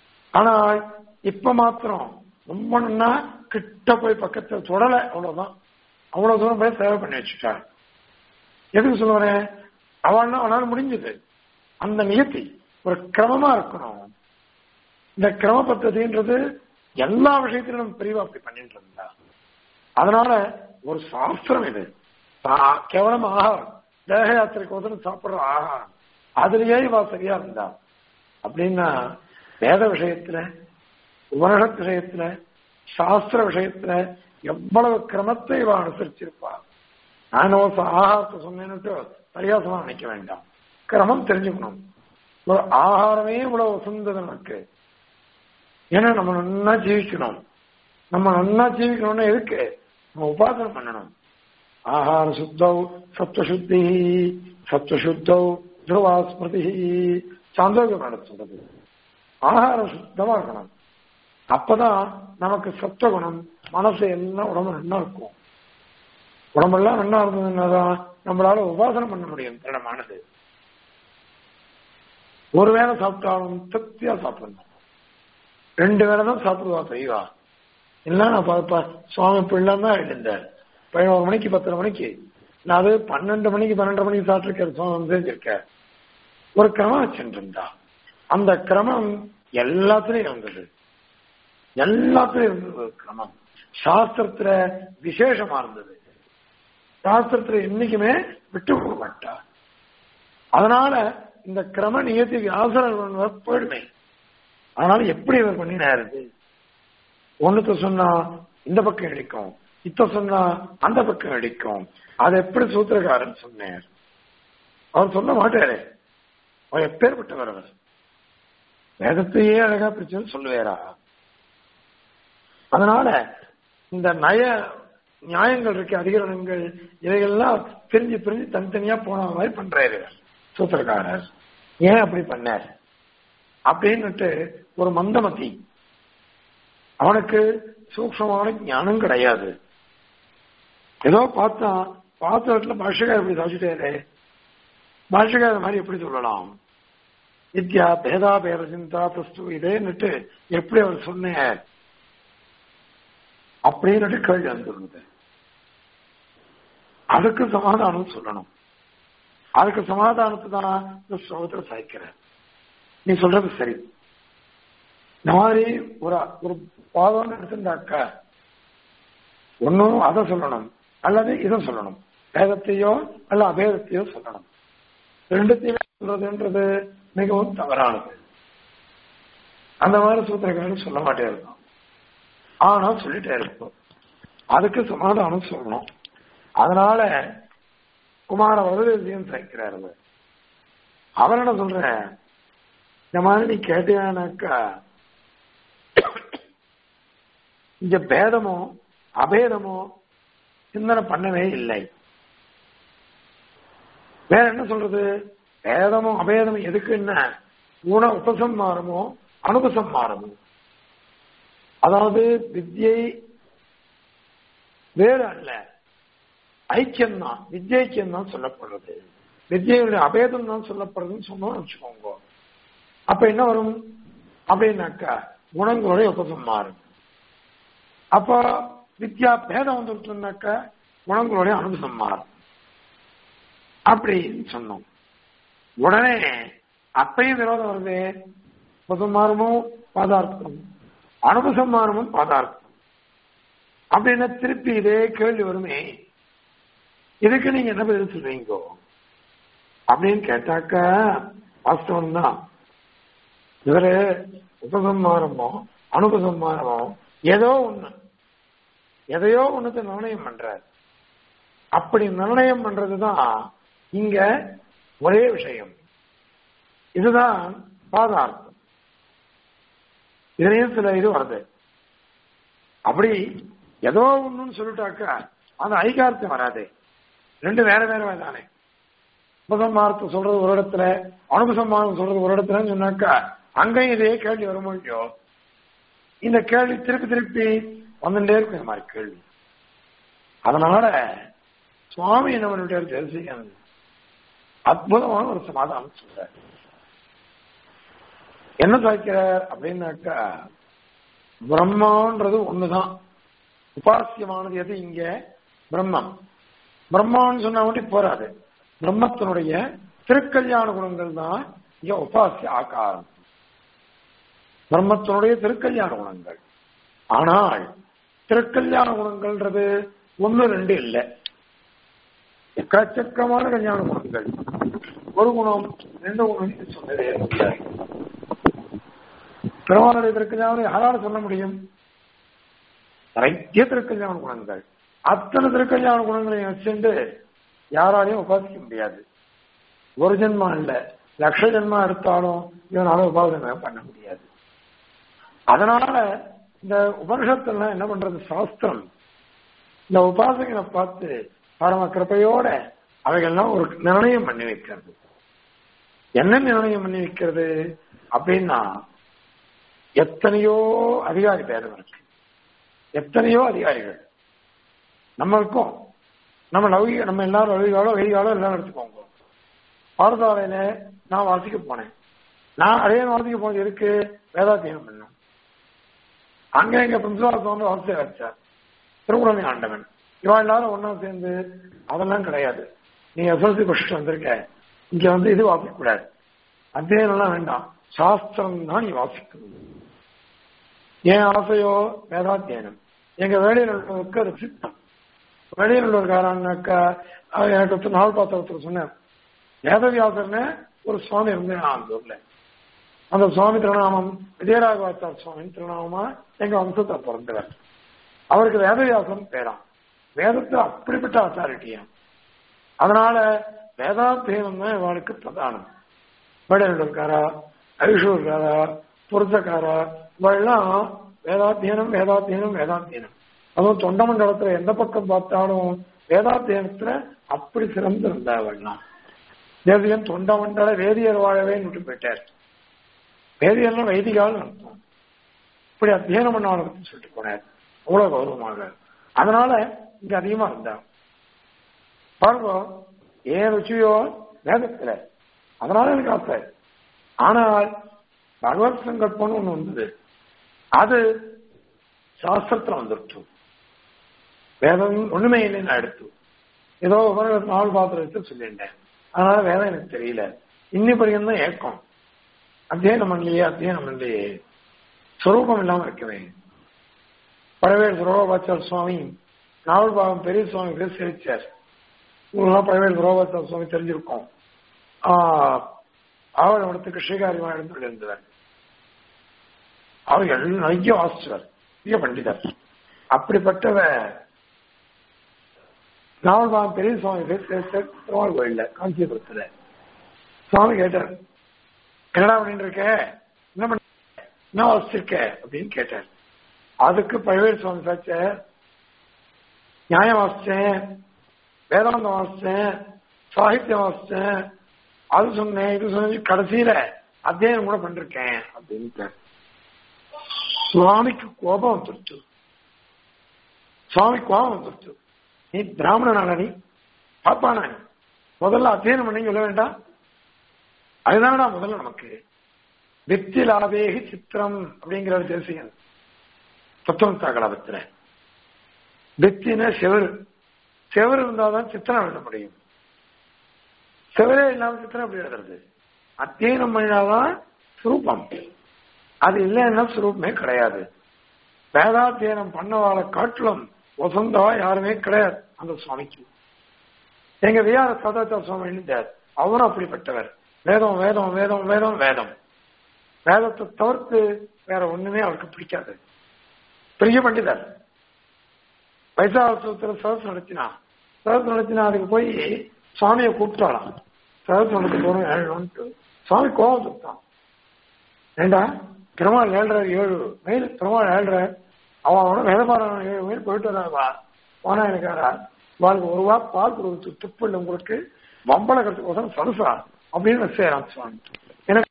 ஆனா இப்ப மாத்திரம் ரொம்ப நன்னா கிட்ட போய் பக்கத்துல தொடலை அவ்வளவுதான் அவ்வளவு தூரம் போய் சேவை பண்ணி வச்சுட்டா எதுக்கு சொல்ல வரேன் அவள்னா அவனால முடிஞ்சது அந்த நியத்தி ஒரு கிரமமா இருக்கணும் இந்த கிரம பத்ததின்றது எல்லா விஷயத்திலும் நம்ம பிரிவா அப்படி பண்ணிட்டு இருந்தா அதனால ஒரு சாஸ்திரம் இது தா- கேவலம் ஆகாரம் தேக யாத்திரைக்கு வந்து சாப்பிடுற ஆகாரம் அதுலயே இவா சரியா இருந்தா அப்படின்னா வேத விஷயத்துல உபனிஷத் விஷயத்துல சாஸ்திர விஷயத்துல எவ்வளவு கிரமத்தை இவ அனுசரிச்சிருப்பா நான் ஒரு ஆகாரத்தை சொன்னேன்னுட்டு பரியாசமா நினைக்க வேண்டாம் கிரமம் தெரிஞ்சுக்கணும் ஒரு ஆகாரமே இவ்வளவு வசந்தது நமக்கு ஏன்னா நம்ம நன்னா ஜீவிக்கணும் நம்ம நன்னா ஜீவிக்கணும்னா எதுக்கு நம்ம உபாசனை பண்ணணும் ஆகார சுத்தௌ சத்வசுத்தி சத்வசுத்தௌ துருவா ஸ்மிருதி சாந்தோகம் நடத்துறது ஆகாரம் சுத்தமா இருக்கணும் அப்பதான் நமக்கு சத்துவகுணம் மனசு எல்லாம் உடம்பு நல்லா இருக்கும் உடம்பெல்லாம் நல்லா இருந்ததுன்னாதான் நம்மளால உபாசனம் பண்ண முடியும் திடமானது ஒரு வேளை சாப்பிட்டாலும் திருப்தியா சாப்பிடணும் ரெண்டு வேளை தான் சாப்பிடுவா பெய்வா இல்லை நான் பார்ப்பா சுவாமி பிள்ளை தான் எழுந்தார் பதினோரு மணிக்கு பத்தரை மணிக்கு நான் அது பன்னெண்டு மணிக்கு பன்னெண்டு மணிக்கு சாப்பிட்டுருக்கேன் சுவாமி செஞ்சிருக்கேன் ஒரு கிரமம் வச்சுட்டு இருந்தா அந்த கிரமம் எல்லாத்துலயும் இருந்தது எல்லாத்துலயும் இருந்தது ஒரு கிரமம் சாஸ்திரத்துல விசேஷமா இருந்தது சாஸ்திரத்துல என்னைக்குமே விட்டு கொடுக்க மாட்டா அதனால இந்த கிரம நியத்தி வியாசரர் போயிடுமே அதனால எப்படி இவர் பண்ணினாரு ஒண்ணுத்த சொன்னா இந்த பக்கம் இடிக்கும் இத்த சொன்னா அந்த பக்கம் இடிக்கும் அதை எப்படி சூத்திரக்காரன் சொன்னார் அவர் சொல்ல மாட்டாரு அவர் எப்பேற்பட்டவர் அவர் வேதத்தையே அழகா பிரிச்சு சொல்லுவேரா அதனால இந்த நய நியாயங்கள் இருக்கு அதிகரணங்கள் இவைகள்லாம் பிரிஞ்சு பிரிஞ்சு தனித்தனியா போன மாதிரி பண்றாரு சூத்திரக்காரர் ஏன் அப்படி பண்ணார் அப்படின்னுட்டு ஒரு மந்தமதி அவனுக்கு சூக்ஷமான ஞானம் கிடையாது ஏதோ பார்த்தா பார்த்த இடத்துல பாஷகார் இப்படி சாச்சிட்டாரு பாஷகார மாதிரி எப்படி சொல்லலாம் வித்யா பேதா பேத சிந்தா பிளஸ் டூ இதேன்னுட்டு எப்படி அவர் சொன்னார் அப்படின்னு கேள்வி வந்துருந்தது அதுக்கு சமாதானம் சொல்லணும் அதுக்கு சமாதானத்தை தான் இந்த ஸ்லோகத்துல சாய்க்கிறேன் நீ சொல்றது சரி இந்த மாதிரி ஒரு ஒரு பாதம் எடுத்திருந்தாக்கா ஒன்னும் அதை சொல்லணும் அல்லது இதை சொல்லணும் வேதத்தையோ அல்ல அபேதத்தையோ சொல்லணும் ரெண்டுத்தையுமே சொல்றதுன்றது மிகவும் தவறானது அந்த மாதிரி சூத்திரக்காரன் சொல்ல மாட்டே இருக்கும் ஆனா சொல்லிட்டே இருப்போம் அதுக்கு சமாதானம் சொல்லணும் அதனால குமார வரதேசியம் சேர்க்கிறார் அவர் அவர் என்ன சொல்ற இந்த மாதிரி நீ கேட்டீங்கன்னாக்கா இங்க பேதமோ அபேதமோ சிந்தனை பண்ணவே இல்லை வேற என்ன சொல்றது பேதமோ அபேதமும் எதுக்குன்னா குண உபசம்மாரமோ அனுபசம்மாரமோ அதாவது வித்யை வேறு அல்ல ஐக்கியம் தான் வித்யைக்கியம் தான் சொல்லப்படுறது வித்யையுடைய அபேதம் தான் சொல்லப்படுறதுன்னு சொன்னோம்னு வச்சுக்கோங்க அப்ப என்ன வரும் அப்படின்னாக்கா குணங்களுடைய உபசம்மாரம் அப்ப வித்யா பேதம் வந்துட்டுனாக்கா குணங்களுடைய அனுபசம்மாரம் அப்படின்னு சொன்னோம் உடனே அப்பையும் விரோதம் வருது உபசம்மாரமும் பாதார்த்தம் அனுபசம்மாரமும் பாதார்த்தம் அப்படின்னா திருப்பி இதே கேள்வி வருமே இதுக்கு நீங்க என்ன பதில் சொல்றீங்க அப்படின்னு கேட்டாக்கா வாஸ்தவம் தான் இவரு உபசம்மாரமோ அனுபசம்மாரமோ ஏதோ ஒண்ணு எதையோ ஒண்ணுத்த நிர்ணயம் பண்றார் அப்படி நிர்ணயம் பண்றதுதான் இங்க ஒரே விஷயம் இதுதான் பாதார்த்தம் இதுலயும் சில இது வருது அப்படி ஏதோ ஒண்ணுன்னு சொல்லிட்டாக்கா அந்த ஐகார்த்தம் வராது ரெண்டு வேற வேற தானே உபசம்மாரத்தை சொல்றது ஒரு இடத்துல அனுபசம்மாரம் சொல்றது ஒரு இடத்துலன்னு சொன்னாக்கா அங்கேயும் இதே கேள்வி வர முடியும் இந்த கேள்வி திருப்பி திருப்பி வந்துட்டே இருக்கும் இந்த மாதிரி கேள்வி அதனால சுவாமி நம்மளுடைய தெரிஞ்சுக்கணும் அற்புதமான ஒரு சமாதானம் சொல்ற என்ன சாய்க்கிறார் அப்படின்னாக்கா பிரம்மான்றது ஒண்ணுதான் உபாசியமானது எது இங்க பிரம்மம் பிரம்மம்னு சொன்னா மட்டும் போராது பிரம்மத்தினுடைய திருக்கல்யாண குணங்கள் தான் இங்க உபாசிய ஆகாரம் பிரம்மத்தினுடைய திருக்கல்யாண குணங்கள் ஆனால் திருக்கல்யாண குணங்கள்ன்றது ஒன்னு ரெண்டு இல்லை எக்கச்சக்கமான கல்யாண குணங்கள் ஒரு குணம் ரெண்டு குணம் இது சொன்னதே முடியாது பெருமாளுடைய திருக்கல்யாணம் யாரால சொல்ல முடியும் நிறைய திருக்கல்யாண குணங்கள் அத்தனை திருக்கல்யாண குணங்களையும் வச்சுட்டு யாராலையும் உபாசிக்க முடியாது ஒரு ஜென்மா இல்ல லட்ச ஜென்மா எடுத்தாலும் இவனால உபாசனை பண்ண முடியாது அதனால இந்த உபனிஷத்துல என்ன பண்றது சாஸ்திரம் இந்த உபாசகனை பார்த்து பரம கிருப்பையோட அவைகள்லாம் ஒரு நிர்ணயம் பண்ணி வைக்கிறது என்ன நிர்ணயம் பண்ணி வைக்கிறது அப்படின்னா எத்தனையோ அதிகாரி பேதம் இருக்கு எத்தனையோ அதிகாரிகள் நம்மளுக்கும் நம்ம லௌகிக நம்ம எல்லாரும் லௌகிகாலோ வைகாலோ எல்லாரும் எடுத்துக்கோங்க பாடசாலையில நான் வாசிக்க போனேன் நான் அதே வாசிக்க போனது இருக்கு வேதாத்தியம் பண்ணேன் அங்க எங்க பிரின்சிபால் வந்து வாசிய வச்சார் திருக்குறளை ஆண்டவன் இவா எல்லாரும் ஒன்னா சேர்ந்து அதெல்லாம் கிடையாது நீ எஸ்எல்சி படிச்சுட்டு வந்திருக்க இங்க வந்து இது வாசிக்க கூடாது அத்தியாயம் எல்லாம் வேண்டாம் சாஸ்திரம் தான் நீ வாசிக்கணும் என் ஆசையோ வேதாத்தியனம் எங்க வேலையில் உள்ளவருக்கு அது சித்தம் வெளியில் உள்ளவருக்காரன்னாக்கா எனக்கு ஒருத்தர் நாள் பார்த்த ஒருத்தர் சொன்னேன் வேதவியாசர்னு ஒரு சுவாமி இருந்தேன் அந்த ஊர்ல அந்த சுவாமி திருநாமம் விஜயராகவாச்சார் சுவாமி திருநாமமா எங்க வம்சத்தை பிறந்தவர் அவருக்கு வேதவியாசம் பேராம் வேதத்தை அப்படிப்பட்ட அத்தாரிட்டியாம் அதனால வேதாத்தியனம் தான் இவளுக்கு பிரதானம் வேடக்காரா ஐஷூர்காரா புருஷக்காரா இவெல்லாம் வேதாத்தியனம் வேதாத்தியனம் வேதாத்தியனம் அதுவும் தொண்டமண்டலத்துல எந்த பக்கம் பார்த்தாலும் வேதாத்தியனத்துல அப்படி சிறந்திருந்தா அவள்லாம் தேசியன் தொண்டமண்டல வேதியர் வாழவே விட்டு போயிட்டார் வேதியர்னா வைதிகால் அர்த்தம் இப்படி அத்தியனம் பண்ணாலும் சொல்லிட்டு போனார் அவ்வளவு கௌரவமாக அதனால இங்க அதிகமா இருந்தா பாருங்க ஏன் ருச்சியோ வேதத்துல அதனால எனக்கு ஆசை ஆனால் பகவத் சங்கல்பம்னு ஒண்ணு வந்தது அது சாஸ்திரத்துல வந்துருச்சு வேதம் ஒண்ணுமே இல்லை நான் எடுத்து ஏதோ ஒரு நாலு பாத்திரத்தை சொல்லிட்டேன் அதனால வேதம் எனக்கு தெரியல இன்னி படிக்கும் தான் ஏக்கம் அத்தியனம் பண்ணலையே அத்தியனம் பண்ணலையே ஸ்வரூபம் இல்லாம இருக்கவே பழவேல் சுரோபாச்சார் சுவாமி நாவல் பாகம் பெரிய சுவாமி பேர் சிரிச்சார் இவங்களாம் பழவேல் சுரோபாச்சார் சுவாமி தெரிஞ்சிருக்கோம் அவர் இடத்துக்கு ஸ்ரீகாரிமா எழுந்து இருந்தவர் அவர் நிறைய வாசிச்சவர் பெரிய பண்டிதர் அப்படிப்பட்டவ நாவல்பாகம் பெரிய சுவாமி பேர் திருவாள் கோயில்ல காஞ்சிபுரத்துல சுவாமி கேட்டார் என்னடா பண்ணிட்டு இருக்க என்ன பண்ண என்ன வாசிச்சிருக்க அப்படின்னு கேட்டார் அதுக்கு பழவேல் சுவாமி சாச்ச நியாயம் வாசிச்சேன் வேதாந்தம் வாசிச்சேன் சாகித்யம் வாசிச்சேன் அது சொன்னேன் இது சொன்ன கடைசியில அத்தியாயம் கூட பண்ணிருக்கேன் அப்படின்னு சுவாமிக்கு கோபம் வந்துருச்சு சுவாமி கோபம் வந்துருச்சு நீ பிராமணனான நீ பாப்பானா நீ முதல்ல அத்தியனம் பண்ணி சொல்ல வேண்டாம் அதுதானடா முதல்ல நமக்கு வித்தி லாபேகி சித்திரம் அப்படிங்கிற தேசியன் தத்துவத்தா கலாபத்துல வித்தின செவரு செவரு இருந்தாதான் சித்திரம் எழுத முடியும் செவரே இல்லாம சித்திரம் எப்படி எழுதுறது அத்தியனம் பண்ணினாதான் சுரூபம் அது இல்லைன்னா சுரூபமே கிடையாது வேதாத்தியனம் பண்ணவாளை காட்டிலும் வசந்தவா யாருமே கிடையாது அந்த சுவாமிக்கு எங்க வியார சதாச்சார சுவாமி எழுந்தார் அவரும் அப்படிப்பட்டவர் வேதம் வேதம் வேதம் வேதம் வேதம் வேதத்தை தவிர்த்து வேற ஒண்ணுமே அவருக்கு பிடிக்காது பெரிய பண்டிதர் வைசாவசத்துல சதஸ் நடத்தினா சதஸ் நடத்தினா அதுக்கு போய் சுவாமியை கூப்பிட்டாலாம் சதஸ் நடத்தி போறோம் ஏழணும்ட்டு சுவாமி கோபம் சுத்தான் ஏண்டா பெருமாள் ஏழ்ற ஏழு மைல் பெருமாள் ஏழ்ற அவன் அவனோட வேதபாராயணம் ஏழு மைல் போயிட்டு வராப்பா போனா எனக்காரா வாழ்க்கை ஒரு வா பால் கொடுத்து துப்பு இல்லை உங்களுக்கு வம்பளக்கிறதுக்கோசரம் சரசா அப்படின்னு செய்யறான் சுவாமி எனக்கு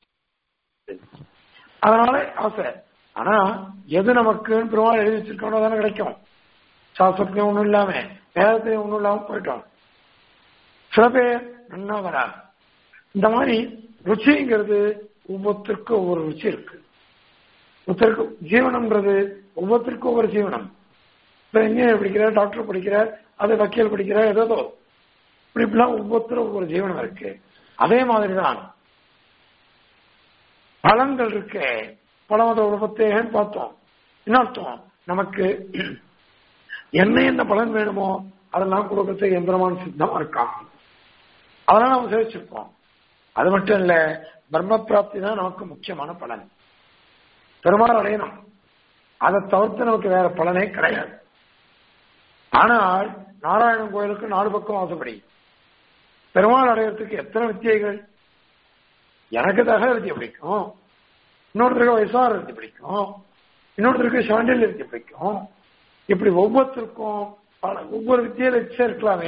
அதனால ஆசை ஆனா எது நமக்கு பெருமாள் எழுதி வச்சிருக்கோம் தானே கிடைக்கும் சாஸ்திரத்தையும் ஒண்ணும் இல்லாம வேதத்தையும் ஒண்ணும் இல்லாம போயிட்டோம் சில பேர் நன்னா வரா இந்த மாதிரி ருச்சிங்கிறது ஒவ்வொருத்தருக்கும் ஒவ்வொரு ருச்சி இருக்கு ஒருத்தருக்கு ஜீவனம்ன்றது ஒவ்வொருத்தருக்கும் ஒவ்வொரு ஜீவனம் இப்ப இன்ஜினியர் படிக்கிறார் டாக்டர் படிக்கிறார் அது வக்கீல் படிக்கிற ஏதோ இப்படி இப்படிலாம் ஒவ்வொருத்தரும் ஒவ்வொரு ஜீவனம் இருக்கு அதே மாதிரிதான் பலன்கள் இருக்கு பலமத உலகத்தேகன்னு பார்த்தோம் என்ன அர்த்தம் நமக்கு என்ன என்ன பலன் வேணுமோ அதெல்லாம் கொடுக்கறதுக்கு எந்திரமான சித்தமா இருக்கான் அதெல்லாம் நம்ம சேவிச்சிருப்போம் அது மட்டும் இல்ல பிரம்ம பிராப்தி தான் நமக்கு முக்கியமான பலன் பெருமாள் அடையணும் அதை தவிர்த்து நமக்கு வேற பலனே கிடையாது ஆனால் நாராயணன் கோயிலுக்கு நாலு பக்கம் வாசப்படி பெருமாள் அடையறதுக்கு எத்தனை வித்தியைகள் எனக்கு தக வித்தியை பிடிக்கும் இன்னொருத்தருக்கு வயசார வித்தியை பிடிக்கும் இன்னொருத்தருக்கு சாண்டில் வித்தியை பிடிக்கும் இப்படி ஒவ்வொருத்தருக்கும் பல ஒவ்வொரு வித்தியில இச்சை இருக்கலாமே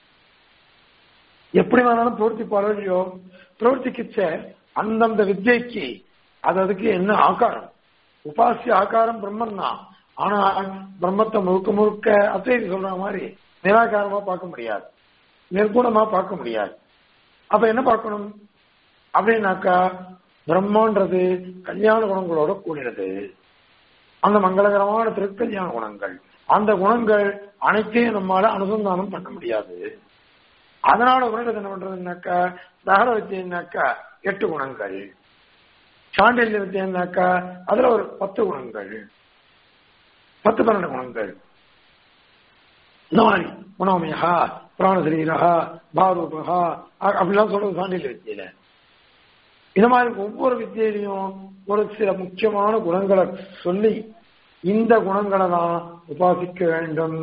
எப்படி வேணாலும் பிரவர்த்தி இல்லையோ பிரவர்த்திக்கிச்ச அந்தந்த வித்தியைக்கு அது அதுக்கு என்ன ஆகாரம் உபாசிய ஆகாரம் பிரம்மன் தான் ஆனா பிரம்மத்தை முழுக்க முழுக்க அசைதி சொல்ற மாதிரி நிராகாரமா பார்க்க முடியாது நிர்குணமா பார்க்க முடியாது அப்ப என்ன பார்க்கணும் அப்படின்னாக்கா பிரம்மன்றது கல்யாண குணங்களோட கூடினது அந்த மங்களகரமான திருக்கல்யாண குணங்கள் அந்த குணங்கள் அனைத்தையும் நம்மால அனுசந்தானம் பண்ண முடியாது அதனால உலகத்தை என்ன பண்றதுனாக்கா தகர வித்தியன்னாக்கா எட்டு குணங்கள் சாண்டில்ய வித்தியன்னாக்கா அதுல ஒரு பத்து குணங்கள் பத்து பன்னெண்டு குணங்கள் இந்த மாதிரி குணோமயா பிராணசரீரா பாரூபகா அப்படிலாம் சொல்றது சாண்டில்ய வித்தியில இந்த மாதிரி ஒவ்வொரு வித்தியிலையும் ஒரு சில முக்கியமான குணங்களை சொல்லி இந்த குணங்களை தான் உபாசிக்க வேண்டும்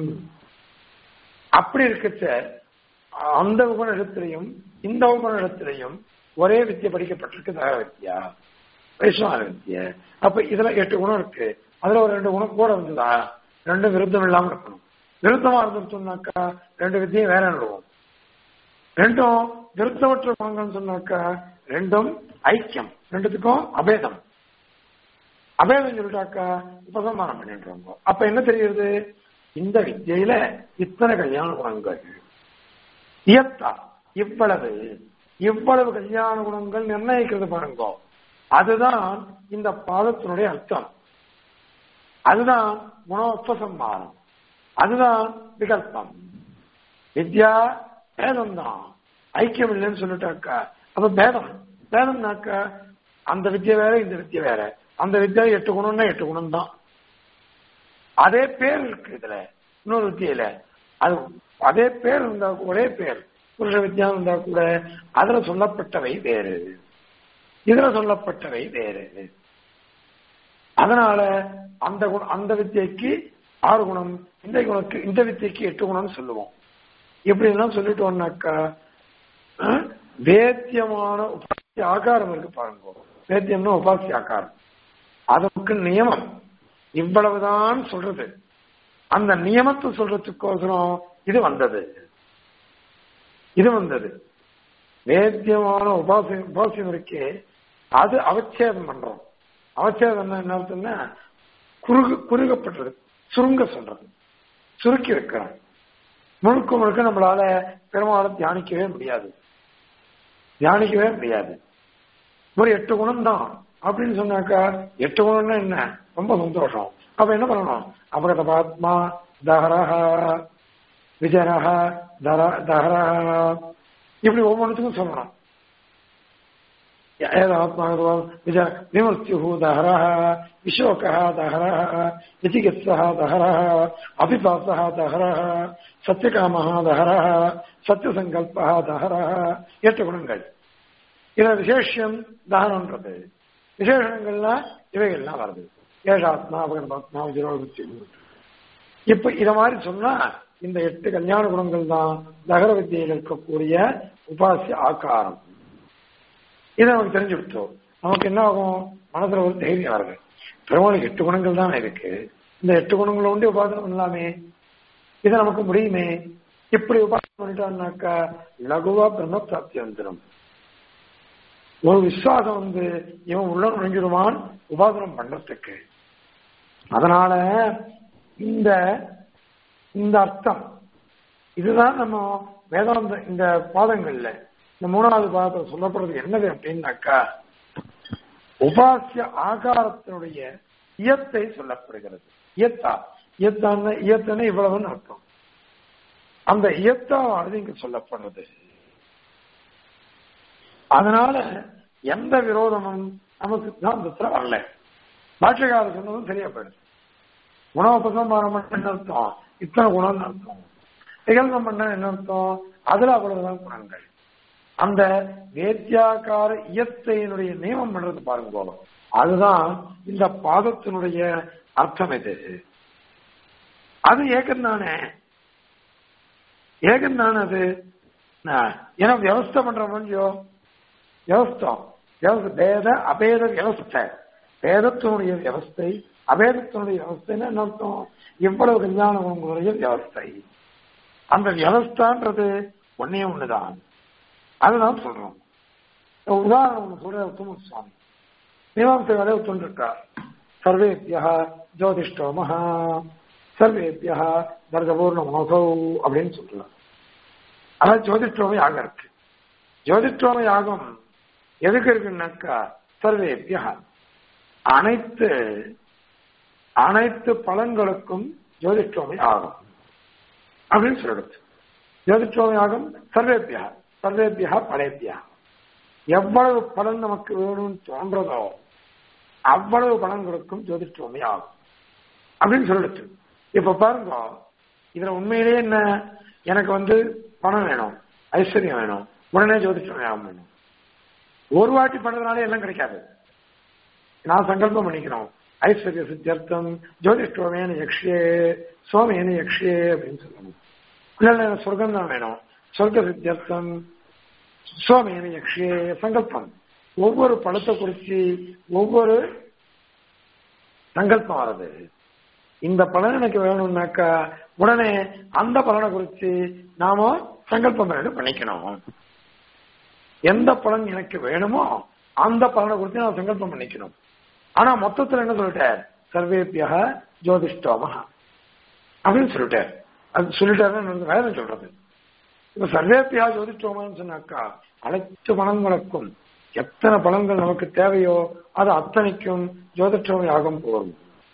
அப்படி இருக்கச்ச அந்த உபநிடத்திலையும் இந்த உபநிடத்திலையும் ஒரே வித்தியை படிக்கப்பட்டிருக்கு தக வித்தியா வைஷ்ணவ வித்திய அப்ப இதுல எட்டு குணம் இருக்கு அதுல ஒரு ரெண்டு குணம் கூட இருந்ததா ரெண்டும் விருத்தம் இல்லாம இருக்கணும் விருத்தமா இருந்துன்னு சொன்னாக்கா ரெண்டு வித்தியும் வேற நடுவோம் ரெண்டும் விருத்தமற்ற குணங்கள்னு சொன்னாக்கா ரெண்டும் ஐக்கியம் ரெண்டுத்துக்கும் அபேதம் அபேதம் சொல்லிட்டாக்கா உபசம்மானம் பண்ணிட்டு அப்ப என்ன தெரியுது இந்த வித்தியில இத்தனை கல்யாண குணங்கள் இயத்தா இவ்வளவு இவ்வளவு கல்யாண குணங்கள் நிர்ணயிக்கிறது பாருங்க அதுதான் இந்த பாதத்தினுடைய அர்த்தம் அதுதான் குணோத்வசம்மானம் அதுதான் விகல்பம் வித்யா பேதம் தான் ஐக்கியம் இல்லைன்னு சொல்லிட்டாக்கா அப்ப பேதம் பேதம்னாக்கா அந்த வித்தியை வேற இந்த வித்தியை வேற அந்த வித்தியா எட்டு குணம்னா எட்டு குணம் தான் அதே பேர் இருக்கு இதுல இன்னொரு வித்தியில அது அதே பேர் இருந்தா ஒரே பேர் புருஷ வித்யா இருந்தா கூட அதுல சொல்லப்பட்டவை வேறு இதுல சொல்லப்பட்டவை வேறு அதனால அந்த குணம் அந்த வித்தியைக்கு ஆறு குணம் இந்த குணக்கு இந்த வித்தியைக்கு எட்டு குணம்னு சொல்லுவோம் இப்படி எல்லாம் சொல்லிட்டோம்னாக்கா வேத்தியமான உபாசி ஆகாரம் இருக்கு பாருங்க வேத்தியம்னா உபாசி ஆகாரம் அதற்கு நியமம் இவ்வளவுதான் சொல்றது அந்த நியமத்தை சொல்றதுக்கோசரம் இது வந்தது இது வந்தது வேத்தியமான உபாசி உபாசியம் இருக்கே அது அவச்சேதம் பண்றோம் அவச்சேதம் என்ன அர்த்தம்னா குறுகு குறுகப்பட்டது சுருங்க சொல்றது சுருக்கி வைக்கிறோம் முழுக்க முழுக்க நம்மளால பெருமாளை தியானிக்கவே முடியாது தியானிக்கவே முடியாது ஒரு எட்டு குணம் தான் அப்படின்னு சொன்னாக்கா எட்டு குணம்னா என்ன ரொம்ப சந்தோஷம் அப்ப என்ன பண்ணணும் அபகத பாத்மா தஹரஹ விஜயரஹ தர தஹரஹ இப்படி ஒவ்வொன்றுத்துக்கும் சொல்லணும் ஏதாத்மா விஜய விமர்த்தியு தஹரஹ விசோகः தஹரஹ விசிகித்சः தஹரஹ அபிபாசः தஹரஹ சத்தியகாமः தஹரஹ சத்தியசங்கல்பः தஹரஹ எட்டு குணங்கள் இதுல விசேஷம் தகனம்ன்றது விசேஷங்கள்லாம் இவைகள்லாம் வருது ஏஷாத்மா அபகர்மாத்மா விஜயோபத்தி இப்ப இத மாதிரி சொன்னா இந்த எட்டு கல்யாண குணங்கள் தான் நகர வித்தியில் இருக்கக்கூடிய உபாசிய ஆக்காரம் இதை நமக்கு தெரிஞ்சு விட்டோம் நமக்கு என்ன ஆகும் மனசுல ஒரு தைரியம் வருது பெருமாளுக்கு எட்டு குணங்கள் தான் இருக்கு இந்த எட்டு குணங்களை உண்டு உபாசனை பண்ணலாமே இது நமக்கு முடியுமே இப்படி உபாசனை பண்ணிட்டோம்னாக்கா லகுவா பிரம்ம பிராப்தி வந்துடும் ஒரு விசுவாசம் வந்து இவன் உள்ள நுழைஞ்சிருவான் உபாசனம் பண்றதுக்கு அதனால இந்த இந்த அர்த்தம் இதுதான் நம்ம வேதாந்த இந்த பாதங்கள்ல இந்த மூணாவது பாதத்தில் சொல்லப்படுறது என்னது அப்படின்னாக்கா உபாசிய ஆகாரத்தினுடைய இயத்தை சொல்லப்படுகிறது இயத்தா இயத்தான இயத்தனை இவ்வளவுன்னு அர்த்தம் அந்த இயத்தானது இங்கு சொல்லப்படுறது அதனால எந்த விரோதமும் நம்ம சித்தாந்தத்துல வரல பாட்சியக்காரர் சொன்னதும் சரியா போயிடுது குணோபசம்மானம் பண்ண என்ன அர்த்தம் இத்தனை குணம்னு அர்த்தம் நிகழ்ந்தம் பண்ண என்ன அர்த்தம் அதுல அவ்வளவுதான் குணங்கள் அந்த வேத்தியாக்கார இயற்கையினுடைய நியமம் பண்றது பாருங்க போலும் அதுதான் இந்த பாதத்தினுடைய அர்த்தம் இது அது ஏகம் தானே ஏகம் தானே அது ஏன்னா வியவஸ்தை பண்ற முடியோ வியவஸ்தம் வேத அபேத வியவஸ்தை வேதத்தினுடைய வியவஸ்தை அபேதத்தினுடைய வியவஸ்தைன்னு என்ன அர்த்தம் இவ்வளவு கல்யாண குணங்களுடைய வியவஸ்தை அந்த வியவஸ்தான்றது ஒன்னே ஒண்ணுதான் அதுதான் சொல்றோம் உதாரணம் சொல்ற உத்தம சுவாமி மீமாம்சை வேலை ஒத்துருக்கார் சர்வேபியா ஜோதிஷ்டோமஹா சர்வேபியா தர்கபூர்ண மனோசௌ அப்படின்னு சொல்லலாம் அதான் ஜோதிஷ்டோம யாகம் இருக்கு ஜோதிஷ்டோம யாகம் எதுக்கு இருக்குன்னாக்கா சர்வேபியா அனைத்து அனைத்து பலன்களுக்கும் ஜோதிஷ்டோம யாகம் அப்படின்னு சொல்றது ஜோதிஷ்டோம யாகம் சர்வேபியா சர்வேபியா படைப்பியா எவ்வளவு பலன் நமக்கு வேணும்னு தோன்றதோ அவ்வளவு பலன்களுக்கும் ஜோதிஷ்டோமி ஆகும் அப்படின்னு சொல்லிடுச்சு இப்ப பாருங்க இதுல உண்மையிலேயே என்ன எனக்கு வந்து பணம் வேணும் ஐஸ்வர்யம் வேணும் உடனே ஜோதிஷ்டோமி ஆகும் வேணும் ஒரு வாட்டி பண்ணதுனாலே எல்லாம் கிடைக்காது நான் சங்கல்பம் பண்ணிக்கணும் ஐஸ்வர்ய சித்தியர்த்தம் ஜோதிஷ்டோமேன யக்ஷியே சோமேன யக்ஷியே அப்படின்னு சொல்லணும் இல்ல சொர்க்கம் தான் வேணும் சொர்க்க சித்தியர்த்தம் சுவாமியான யக்ஷியே சங்கல்பம் ஒவ்வொரு படத்தை குறிச்சு ஒவ்வொரு சங்கல்பம் வருது இந்த பலன் எனக்கு வேணும்னாக்கா உடனே அந்த பலனை குறிச்சு நாம சங்கல்பம் வேணும் பண்ணிக்கணும் எந்த பலன் எனக்கு வேணுமோ அந்த பலனை குறித்து நான் சங்கல்பம் பண்ணிக்கணும் ஆனா மொத்தத்துல என்ன சொல்லிட்டார் சர்வேபியாக ஜோதிஷ்டோமா அப்படின்னு சொல்லிட்டார் அது சொல்லிட்டாரு வேதம் சொல்றது இப்ப சர்வேப்பியா ஜோதிஷ்டோமான்னு சொன்னாக்கா அனைத்து பலன்களுக்கும் எத்தனை பலன்கள் நமக்கு தேவையோ அது அத்தனைக்கும் ஜோதிஷ்டோம யாகம் போகும்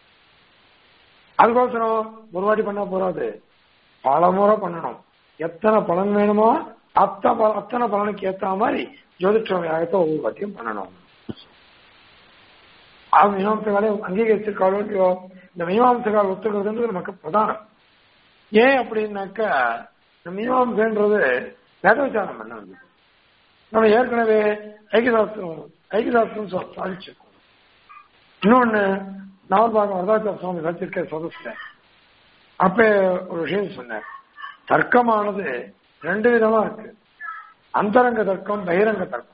அதுக்கோசரம் ஒரு வாட்டி பண்ண போறாது பல முறை பண்ணணும் எத்தனை பலன் வேணுமோ அத்தனை அத்தனை பலனுக்கு ஏத்த மாதிரி ஜோதிஷ்டோம யாகத்தை ஒவ்வொரு வாட்டியும் பண்ணணும் அது மீமாம்சகாலே அங்கீகரிச்சிருக்காளோ இல்லையோ இந்த மீமாம்சகால் ஒத்துக்கிறதுன்றது நமக்கு பிரதானம் ஏன் அப்படின்னாக்கா இந்த மீமாம்சன்றது வேத விசாரம் பண்ண வந்தது நம்ம ஏற்கனவே ஐக்கியசாஸ்திரம் ஐக்கியசாஸ்திரம் சாதிச்சிருக்கோம் இன்னொன்னு நவபாகம் வரதாச்சார சுவாமி வச்சிருக்க சதஸ்ல அப்ப ஒரு விஷயம் சொன்னேன் தர்க்கமானது ரெண்டு விதமா இருக்கு அந்தரங்க தர்க்கம் பகிரங்க தர்க்கம்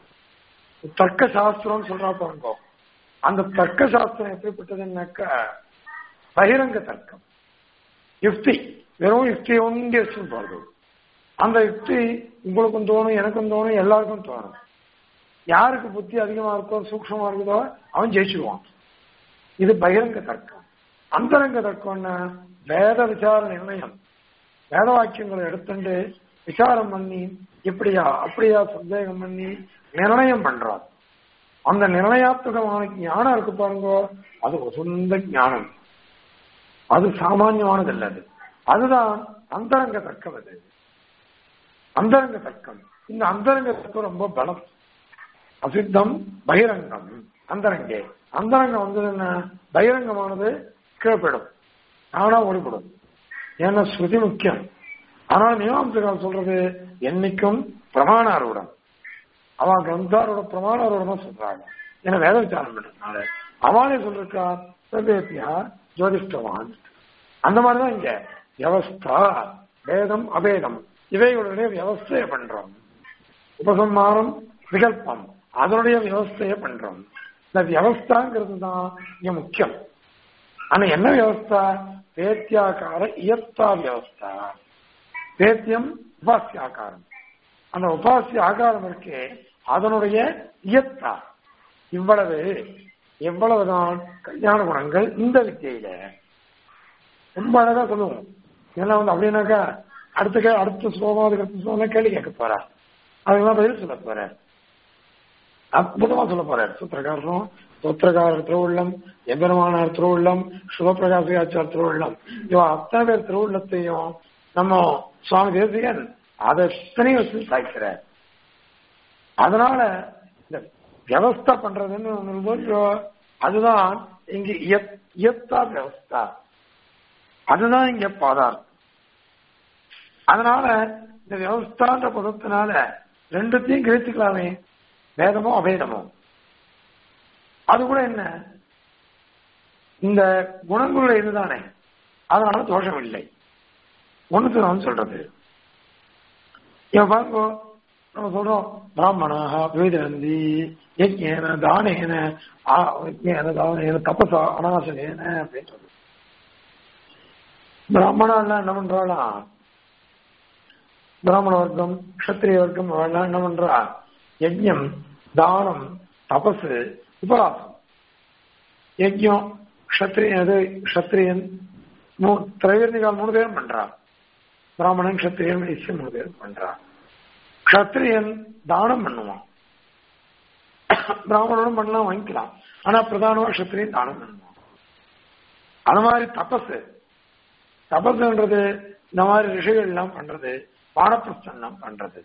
தர்க்க சாஸ்திரம் சொல்றா பாருங்க அந்த தர்க்க சாஸ்திரம் எப்படிப்பட்டதுன்னாக்கா பகிரங்க தர்க்கம் யுக்தி வெறும் யுக்தி ஒன்றே போறது அந்த யுக்தி உங்களுக்கும் தோணும் எனக்கும் தோணும் எல்லாருக்கும் தோணும் யாருக்கு புத்தி அதிகமா இருக்கோ சூக்ஷமா இருக்குதோ அவன் ஜெயிச்சிருவான் இது பகிரங்க தர்க்கம் அந்தரங்க தர்க்கம்னா வேத விசார நிர்ணயம் வேத வாக்கியங்களை எடுத்துட்டு விசாரம் பண்ணி இப்படியா அப்படியா சந்தேகம் பண்ணி நிர்ணயம் பண்றான் அந்த நிர்ணயாத்மகமான ஞானம் இருக்கு பாருங்க அது சொந்த ஞானம் அது சாமானியமானது அல்ல அது அதுதான் அந்தரங்க தர்க்கம் அது அந்தரங்க தர்க்கம் இந்த அந்தரங்க தர்க்கம் ரொம்ப பலம் அசித்தம் பகிரங்கம் அந்தரங்கே அந்தரங்கம் வந்தது என்ன பகிரங்கமானது கீழ்படும் ஆனா ஓடிப்படும் ஏன்னா ஸ்ருதி முக்கியம் ஆனால் மீமாம்சகால் சொல்றது என்னைக்கும் பிரமாண அறுவடம் அவன் கிரந்தாரோட பிரமாண அறுவடமா சொல்றாங்க ஏன்னா வேத விசாரம் பண்றதுனால அவனே சொல்லிருக்கா சர்வேபியா ஜோதிஷ்டவான் அந்த மாதிரிதான் இங்க வியவஸ்தா வேதம் அபேதம் இவைகளுடைய வியவஸ்தையை பண்றோம் உபசம்மானம் விகல்பம் அதனுடைய வியவஸ்தையை பண்றோம் இந்த வியவஸ்தாங்கிறது தான் இங்க முக்கியம் ஆனா என்ன வியவஸ்தா வேத்தியாக்கார இயத்தா வியவஸ்தா வேத்தியம் உபாசியாக்காரம் அந்த உபாசிய ஆகாரம் இருக்கே அதனுடைய இயத்தா இவ்வளவு எவ்வளவுதான் கல்யாண குணங்கள் இந்த வித்தியில ரொம்ப அழகா சொல்லுவோம் இதெல்லாம் வந்து அப்படின்னாக்கா அடுத்த கே அடுத்த ஸ்லோகம் அடுத்த ஸ்லோகம் கேள்வி கேட்க போறா அதுக்கெல்லாம் பதில் சொல்ல போறார் அற்புதமா சொல்ல போறார் சூத்திரகாரரும் சூத்திரகாரர் திருவுள்ளம் எம்பெருமானார் திருவுள்ளம் சிவபிரகாசியாச்சார் திருவுள்ளம் இவ அத்தனை பேர் திருவுள்ளத்தையும் நம்ம சுவாமி தேசிகன் அதை எத்தனையும் வச்சு சாய்க்கிறார் அதனால இந்த வியவஸ்தா பண்றதுன்னு ஒண்ணு போது அதுதான் இங்க இயத்- இயத்தா வியவஸ்தா அதுதான் இங்க பாதார்த்தம் அதனால இந்த வியவஸ்தான்ற பதத்தினால ரெண்டுத்தையும் கிரகிச்சுக்கலாமே வேதமோ அபேதமோ அது கூட என்ன இந்த குணங்களுடைய இதுதானே அதனால தோஷம் இல்லை ஒண்ணுக்கு நான் சொல்றது இவன் பாருங்க நம்ம சொல்றோம் பிராமணாக விவிதந்தி யஜ்ஞேன தானேன ஆ, யஜ்ஞேன தானேன தபசா அனாசனேன அப்படின்னு சொல்றது பிராமணா எல்லாம் என்ன பண்றாளாம் பிராமண வர்க்கம் கஷத்திரிய வர்க்கம் அவெல்லாம் என்ன பண்றா யஜ்ஞம் தானம் தபசு உபவாசம் யஜ்யம் க்ஷத்ரியன் அது க்ஷத்ரியன் மூ திரைவர்ணிகால் மூணு பேரும் பண்றா பிராமணன் க்ஷத்ரியன் வைசியம் மூணு பேரும் பண்றா க்ஷத்ரியன் தானம் பண்ணுவான் பிராமணனும் பண்ணலாம் வாங்கிக்கலாம் ஆனா பிரதானமா க்ஷத்ரியன் தானம் பண்ணுவான் அது மாதிரி தபசு தபசுன்றது இந்த மாதிரி ரிஷிகள் எல்லாம் பண்றது வானப்பிரஸ்தம் எல்லாம் பண்றது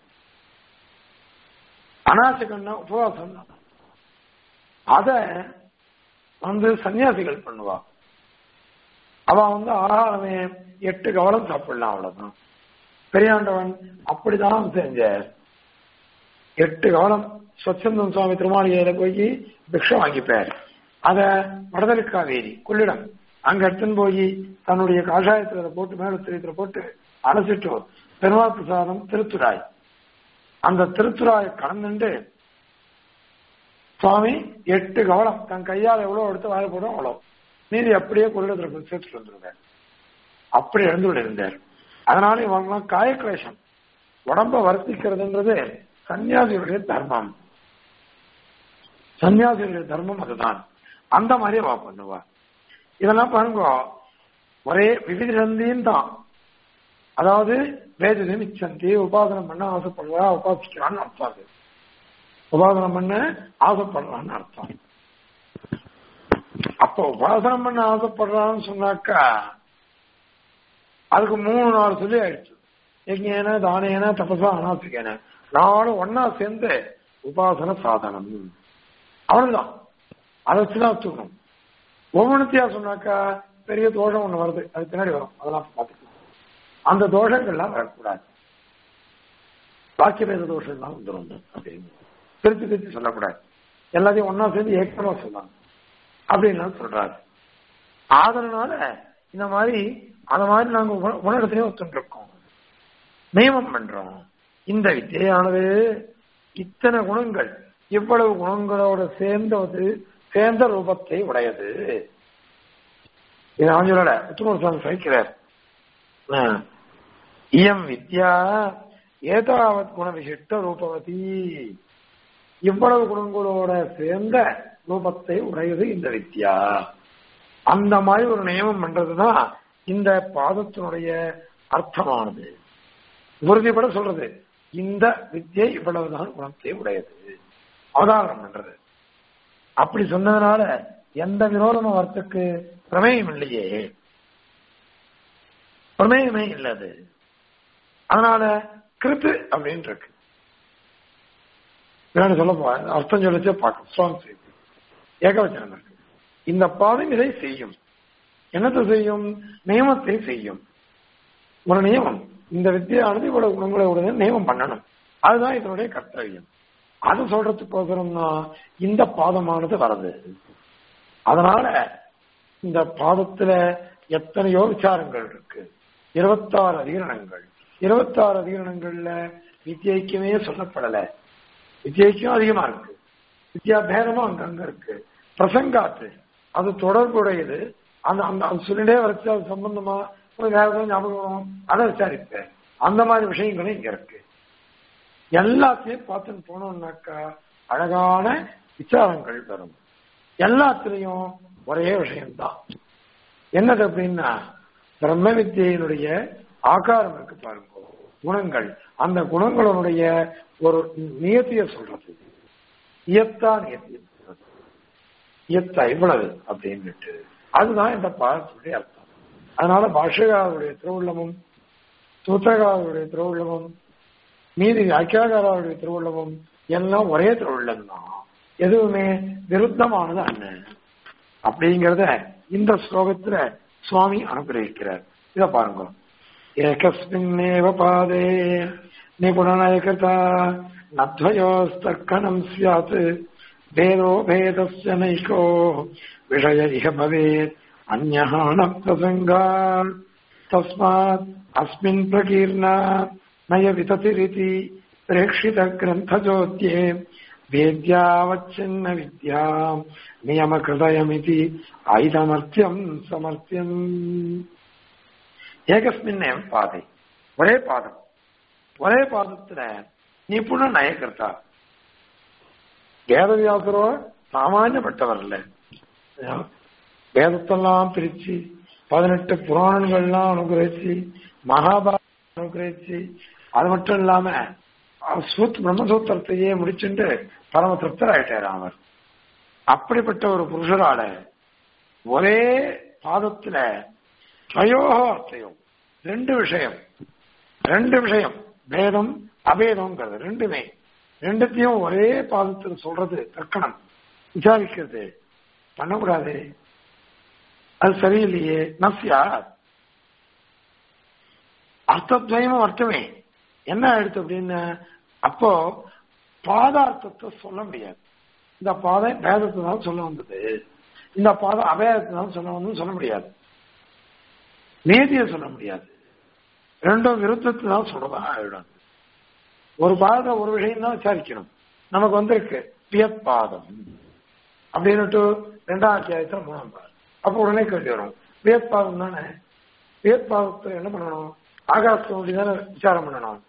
அனாசகம்னா உபவாசம் தான் அத வந்து சன்னியாசிகள் பண்ணுவா அவ வந்து ஆகாரமே எட்டு கவலம் சாப்பிடலாம் அவ்வளவுதான் பெரியாண்டவன் அப்படிதான் செஞ்சார் எட்டு கவலம் சொச்சந்தம் சுவாமி திருமாளிகையில போய் பிக்ஷை வாங்கிப்பார் அத வடதலுக்காவேரி கொள்ளிடம் அங்க எடுத்துன்னு போய் தன்னுடைய காஷாயத்துல அதை போட்டு மேல திரியத்துல போட்டு அலசிட்டு பெருமாள் பிரசாதம் திருத்துராய் அந்த திருத்துராயை கடந்துட்டு சுவாமி எட்டு கவலம் தன் கையால் எவ்வளவு எடுத்து வாய போடும் அவ்வளவு மீதி அப்படியே கொள்ளிடத்துல போய் சேர்த்துட்டு வந்துருந்தார் அப்படி எழுந்து இருந்தார் அதனால இவங்கெல்லாம் காயக்லேஷம் உடம்ப வர்த்திக்கிறதுன்றது சன்னியாசிகளுடைய தர்மம் சன்னியாசிகளுடைய தர்மம் அதுதான் அந்த மாதிரி அவ பண்ணுவா இதெல்லாம் பாருங்க ஒரே விவிதந்தியும் தான் அதாவது வேதனை மிச்சந்தி உபாசனம் பண்ண ஆசைப்படுவா உபாசிக்கிறான்னு அர்த்தம் அது உபாசனம் பண்ண ஆசைப்படுறான்னு அர்த்தம் அப்ப உபாசனம் பண்ண ஆசைப்படுறான்னு சொன்னாக்கா அதுக்கு மூணு நாள் சொல்லி ஆயிடுச்சு யஜ்ஞேன தானேன தபசா அனாசிகேன நானும் ஒன்னா சேர்ந்து உபாசன சாதனம் அவ்வளவுதான் அதை வச்சுதான் தூக்கணும் ஒவ்வொன்றுத்தையா சொன்னாக்கா பெரிய தோஷம் ஒண்ணு வருது அது பின்னாடி வரும் அதெல்லாம் பார்த்துக்கலாம் அந்த தோஷங்கள்லாம் வரக்கூடாது வாக்கிய தோஷம் எல்லாம் வந்துடும் அப்படின்னு பிரிச்சு பிரிச்சு சொல்லக்கூடாது எல்லாத்தையும் ஒன்னா சேர்ந்து ஏக்கமா சொல்லலாம் அப்படின்னு சொல்றாரு அதனால இந்த மாதிரி அத மாதிரி நாங்க உண- உலகத்திலே ஒத்துருக்கோம் நியமம் பண்றோம் இந்த வித்தியானது இத்தனை குணங்கள் இவ்வளவு குணங்களோட சேர்ந்தது சேர்ந்த ரூபத்தை உடையது இது நான் சொல்லல உத்தமர் சுவாமி சகிக்கிறார் ஆ. இயம் வித்யா ஏதாவத் குண விசிஷ்ட ரூபவதி இவ்வளவு குணங்களோட சேர்ந்த ரூபத்தை உடையது இந்த வித்யா அந்த மாதிரி ஒரு நியமம் பண்றதுதான் இந்த பாதத்தினுடைய அர்த்தமானது உறுதிப்பட சொல்றது இந்த வித்யை இவ்வளவுதான் குணத்தை உடையது அவதாரணம் பண்றது அப்படி சொன்னதுனால எந்த விரோதமும் வரத்துக்கு பிரமேயம் இல்லையே பிரமேயமே இல்லது அதனால கிருத்து அப்படின்னு இருக்கு பின்னாடி சொல்ல போ அர்த்தம் சொல்லிச்சே பார்க்க ஸ்ட்ராங் செய்து ஏகவச்சனம் இருக்கு இந்த பாதம் இதை செய்யும் என்னத்தை செய்யும் நியமத்தை செய்யும் ஒரு நியமம் இந்த வித்தியானது இவ்வளவு குணங்களை உடைய நியமம் பண்ணணும் அதுதான் இதனுடைய கர்த்தவியம் அது சொல்றதுக்கோசரம் தான் இந்த பாதமானது வருது அதனால இந்த பாதத்துல எத்தனையோ விசாரங்கள் இருக்கு இருபத்தாறு அதிகரணங்கள் இருபத்தாறு அதிகரணங்கள்ல வித்தியைக்குமே சொல்லப்படல வித்தியைக்கும் அதிகமா இருக்கு வித்யா பேதமும் அங்கங்க இருக்கு பிரசங்காத்து அது தொடர்புடையது அந்த அந்த அது சொல்லிட்டே வரைச்சு அது சம்பந்தமா ஒரு வேற ஏதாவது ஞாபகம் வரும் அதை விசாரிப்பேன் அந்த மாதிரி விஷயங்களும் இங்க இருக்கு எல்லாத்தையும் பார்த்துன்னு போனோம்னாக்கா அழகான விசாரங்கள் வரும் எல்லாத்துலயும் ஒரே விஷயம்தான் என்னது அப்படின்னா பிரம்ம வித்தியினுடைய ஆகாரம் இருக்கு பாருங்க குணங்கள் அந்த குணங்களுடைய ஒரு நியத்திய சொல்றது இயத்தா நியத்திய சொல்றது இயத்தா இவ்வளவு அப்படின்னுட்டு அதுதான் இந்த பாடத்துடைய அர்த்தம் அதனால பாஷகாருடைய திருவுள்ளமும் சூத்திரகாரருடைய திருவுள்ளமும் மீதி வியாக்கியாகாரருடைய திருவுள்ளமும் எல்லாம் ஒரே திருவுள்ளம் தான் எதுவுமே விருத்தமானது அல்ல அப்படிங்கிறத இந்த ஸ்லோகத்துல சுவாமி அனுகிரகிக்கிறார் இத பாருங்க ஏகஸ்மின்னேவ பாதே நிபுணநாயகதா நத்வயோஸ்தர்க்கணம் ஸ்யாத் வேதோ பேதஸ்ய நைகோ விஷய இக பவேத் அந்யः न प्रसङ्गात् तस्मात् अस्मिन् प्रकीर्णा नय विततिरिति प्रेक्षितग्रन्थजोत्ये वेद्यावच्छिन्न विद्या नियमकृतयमिति ऐदमर्त्यम् समर्थ्यम् ஏகஸ்மின் பாதை ஒரே பாதம் ஒரே பாதத்துல நிபுண நயக்கர்த்தா வேதவியாசரோ சாமானியப்பட்டவர் இல்ல வேதத்தெல்லாம் பிரிச்சு பதினெட்டு புராணங்கள்லாம் அனுகிரகிச்சு மகாபாரதம் அனுகிரகிச்சு அது மட்டும் இல்லாம சூத் பிரம்மசூத்திரத்தையே முடிச்சுட்டு பரம திருப்தர் ஆயிட்டார் அவர் அப்படிப்பட்ட ஒரு புருஷரால ஒரே பாதத்துல துவயோக அர்த்தயம் ரெண்டு விஷயம் ரெண்டு விஷயம் பேதம் அபேதம்ங்கிறது ரெண்டுமே ரெண்டுத்தையும் ஒரே பாதத்தில் சொல்றது தர்க்கணம் விசாரிக்கிறது பண்ணக்கூடாது அது சரியில்லையே நசியா அர்த்தத்வயமும் அர்த்தமே என்ன ஆயிடுச்சு அப்படின்னு அப்போ பாதார்த்தத்தை சொல்ல முடியாது இந்த பாதை பேதத்தினால சொல்ல வந்தது இந்த பாதை அபேதத்தினால சொல்ல வந்து சொல்ல முடியாது நீதியை சொல்ல முடியாது ரெண்டும் விருத்தத்தினால சொல்றதா ஆயிடும் ஒரு பாதை ஒரு விஷயம் தான் விசாரிக்கணும் நமக்கு வந்திருக்கு பியத் பாதம் அப்படின்னுட்டு ரெண்டாம் அத்தியாயத்துல மூணாம் பாதம் அப்போ உடனே கேள்வி வரும் பியத் பாதம் தானே பியத் பாதத்தை என்ன பண்ணணும் ஆகாசத்தை தானே விசாரம் பண்ணணும்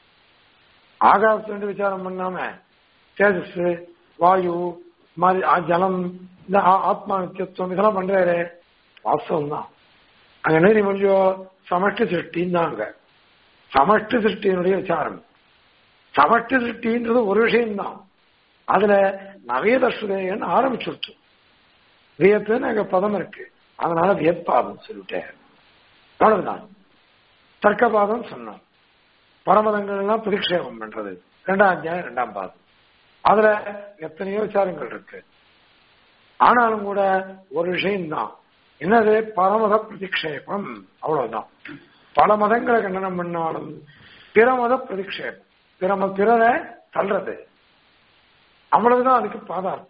ஆகாசத்தை விசாரம் பண்ணாம தேஜஸ் வாயு மாதிரி ஜலம் இந்த ஆத்மா நித்தியத்துவம் இதெல்லாம் பண்றாரு வாஸ்தவம் தான் அங்க நேரி மொழியோ சமஷ்டி சிருஷ்டின்னு தான் அங்க சமஷ்டி சிருஷ்டியினுடைய விசாரம் சமஷ்டி சிருஷ்டின்றது ஒரு விஷயம்தான் அதுல நவேதஸ்வரேயன் ஆரம்பிச்சுடுச்சு வியத்துன்னு அங்க பதம் இருக்கு அதனால வியத்பாதம் சொல்லிட்டேன் அவ்வளவுதான் தர்க்கபாதம் சொன்னோம் பரமதங்கள் எல்லாம் பிரதிக்ஷேபம் பண்றது ரெண்டாம் அத்தியாயம் ரெண்டாம் பாதம் அதுல எத்தனையோ விசாரங்கள் இருக்கு ஆனாலும் கூட ஒரு விஷயம்தான் என்னது பரமத பிரதிக்ஷேபம் அவ்வளவுதான் பல மதங்களை கண்டனம் பண்ணாலும் பிறமத பிரதிக்ஷேபம் பிறம பிறரை தள்ளுறது அவ்வளவுதான் அதுக்கு பாதார்த்தம்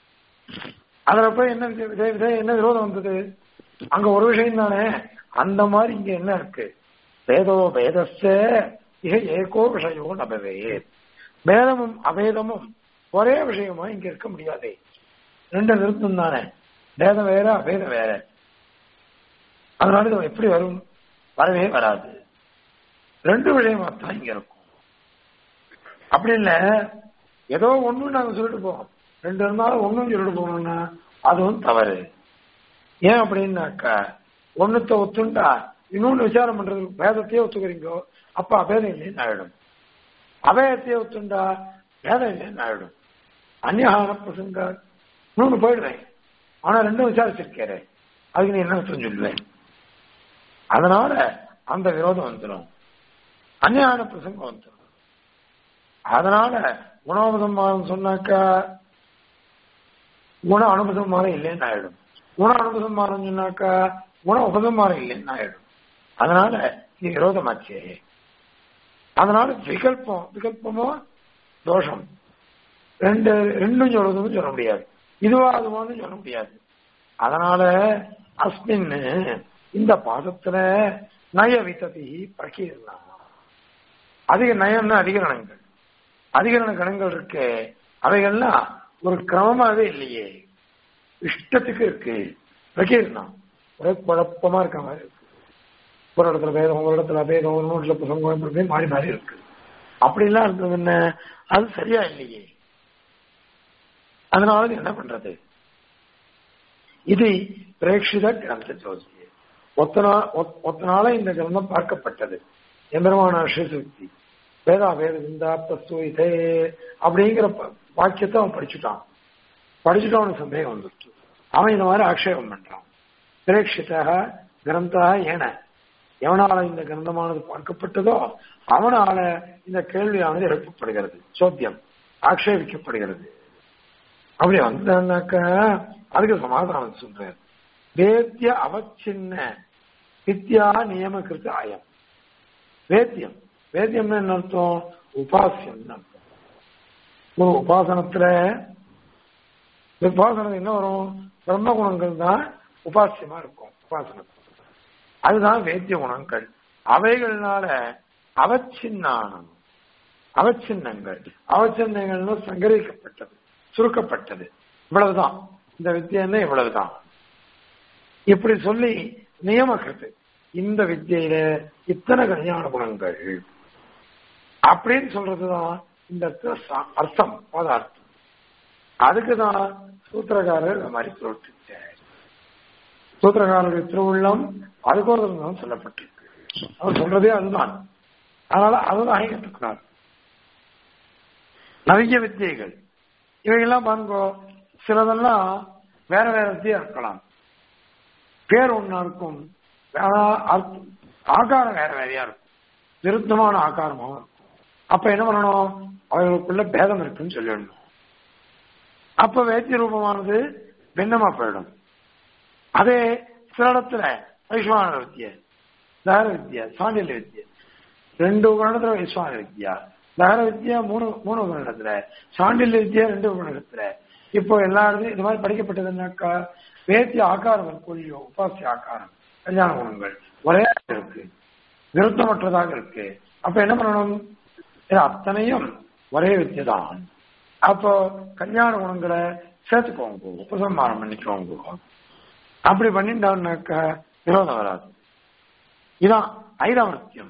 அதுல போய் என்ன விதை விதை என்ன விரோதம் வந்தது அங்க ஒரு விஷயம் தானே அந்த மாதிரி இங்க என்ன இருக்கு வேதோ வேதஸ்த இக ஏகோ விஷயோ நபவே வேதமும் அவேதமும் ஒரே விஷயமா இங்க இருக்க முடியாதே ரெண்டு நிறுத்தம் தானே வேதம் வேற அவேதம் வேற அதனால இது எப்படி வரும் வரவே வராது ரெண்டு விஷயமா தான் இங்க இருக்கும் அப்படி இல்ல ஏதோ ஒண்ணு நாங்க சொல்லிட்டு போவோம் ரெண்டு இருந்தாலும் ஒண்ணும் சொல்லிட்டு போகணும்னா அதுவும் தவறு ஏன் அப்படின்னாக்கா ஒண்ணுத்த ஒத்துண்டா இன்னொன்னு விசாரம் பண்றது வேதத்தையே ஒத்துக்கிறீங்கோ அப்ப அபேதம் இல்லைன்னு ஆயிடும் அபேதத்தையே ஒத்துண்டா வேதம் இல்லைன்னு ஆயிடும் அந்நியகான பிரசங்க இன்னொன்னு போயிடுவேன் ஆனா ரெண்டும் விசாரிச்சிருக்கேரு அதுக்கு நீ என்ன அர்த்தம் சொல்லுவேன் அதனால அந்த விரோதம் வந்துடும் அந்நியான பிரசங்கம் வந்துடும் அதனால குணோபதம் சொன்னாக்கா குண அனுபதம் இல்லைன்னு ஆயிடும் குண அனுபதம் சொன்னாக்கா குண உபதம் இல்லைன்னு ஆயிடும் அதனால இது விரோதமாச்சே அதனால விகல்பம் விகல்பமோ தோஷம் ரெண்டு ரெண்டும் சொல்றதுன்னு சொல்ல முடியாது இதுவா அதுவான்னு சொல்ல முடியாது அதனால அஸ்மின் இந்த பாதத்துல நய வித்ததி பகீர்னா அதிக நயம்னா அதிகரணங்கள் அதிகரண கணங்கள் இருக்கு அவைகள்லாம் ஒரு கிரமமாவே இல்லையே இஷ்டத்துக்கு இருக்கு பகீர்னா ஒரே குழப்பமா இருக்க மாதிரி இருக்கு ஒரு இடத்துல வேதம் ஒரு இடத்துல வேதம் ஒரு நூற்றுல புசங்கம் மாறி மாறி இருக்கு அப்படிலாம் இருந்தது என்ன அது சரியா இல்லையே அதனால என்ன பண்றது இது பிரேட்சித கிரந்த ஜோதி ஒத்தனா ஒத்தனால இந்த கிரந்தம் பார்க்கப்பட்டது எம்பெருமான ஸ்ரீசுக்தி வேதா வேத விந்தா பஸ்து இதே அப்படிங்கிற வாக்கியத்தை அவன் படிச்சுட்டான் படிச்சுட்டு அவனுக்கு சந்தேகம் வந்துருச்சு அவன் இந்த மாதிரி ஆக்ஷேபம் பண்றான் பிரேட்சிதாக கிரந்தா ஏன எவனால இந்த கிரந்தமானது பார்க்கப்பட்டதோ அவனால இந்த கேள்வியானது எழுப்பப்படுகிறது சோத்தியம் ஆக்ஷேபிக்கப்படுகிறது அப்படி வந்தாக்க அதுக்கு சமாதானம் சொல்றார் வேத்திய அவச்சின்ன வித்யா நியமகிருத்த ஆயம் வேத்தியம் வேத்தியம்னு என்ன அர்த்தம் உபாசியம் அர்த்தம் ஒரு உபாசனத்துல உபாசனம் என்ன வரும் பிரம்ம குணங்கள் தான் உபாசியமா இருக்கும் உபாசனத்துல அதுதான் வேத்திய குணங்கள் அவைகள்னால அவச்சின்னானம் அவச்சின்னங்கள் அவச்சின்னங்கள்னு சங்கரிக்கப்பட்டது சுருக்கப்பட்டது இவ்வளவுதான் இந்த வித்தியன்னா இவ்வளவுதான் இப்படி சொல்லி நியமக்கிறது இந்த வித்தியில இத்தனை கல்யாண குணங்கள் அப்படின்னு சொல்றதுதான் இந்த இடத்துல சா- அர்த்தம் பதார்த்தம் அதுக்குதான் சூத்திரக்காரர் இந்த மாதிரி சொல்லிட்டார் சூத்திரக்காரருடைய திருவுள்ளம் அதுக்கோசரம் தான் சொல்லப்பட்டிருக்கு அவர் சொல்றதே அதுதான் அதனால அதுதான் கற்றுக்கிறார் நிறைய வித்தியைகள் இவைகள்லாம் பாருங்க சிலதெல்லாம் வேற வேற வித்தியா இருக்கலாம் பேர் ஒண்ணா இருக்கும் ஆனா அர்த்தம் ஆகாரம் வேற வேறையா இருக்கும் விருத்தமான ஆகாரமாவும் இருக்கும் அப்ப என்ன பண்ணணும் அவர்களுக்குள்ள பேதம் இருக்குன்னு சொல்லிடணும் அப்ப வேத்திய ரூபமானது பின்னமா போயிடும் அதே சில இடத்துல வைஸ்வான வித்திய தகர வித்தியா சாண்டில்ய வித்தியா ரெண்டு உபகரணத்துல வைஸ்வான வித்தியா தகர வித்தியா மூணு மூணு உபகரணத்துல சாண்டில்ய வித்தியா ரெண்டு உபகரணத்துல இப்போ எல்லா இடத்துலயும் இது மாதிரி படிக்கப்பட்டதுன்னாக்கா வேத்திய ஆகாரம் இருக்கும் உபாசிய ஆகாரம் கல்யாண குணங்கள் ஒரே இருக்கு விருத்தமற்றதாக இருக்கு அப்ப என்ன பண்ணணும் இது அத்தனையும் ஒரே வித்தியை தான் அப்போ கல்யாண குணங்களை சேர்த்துக்கோங்க உபசம்மாரம் பண்ணிக்கோங்க அப்படி பண்ணிட்டோம்னாக்கா விரோதம் வராது இதான் ஐராவர்த்தியம்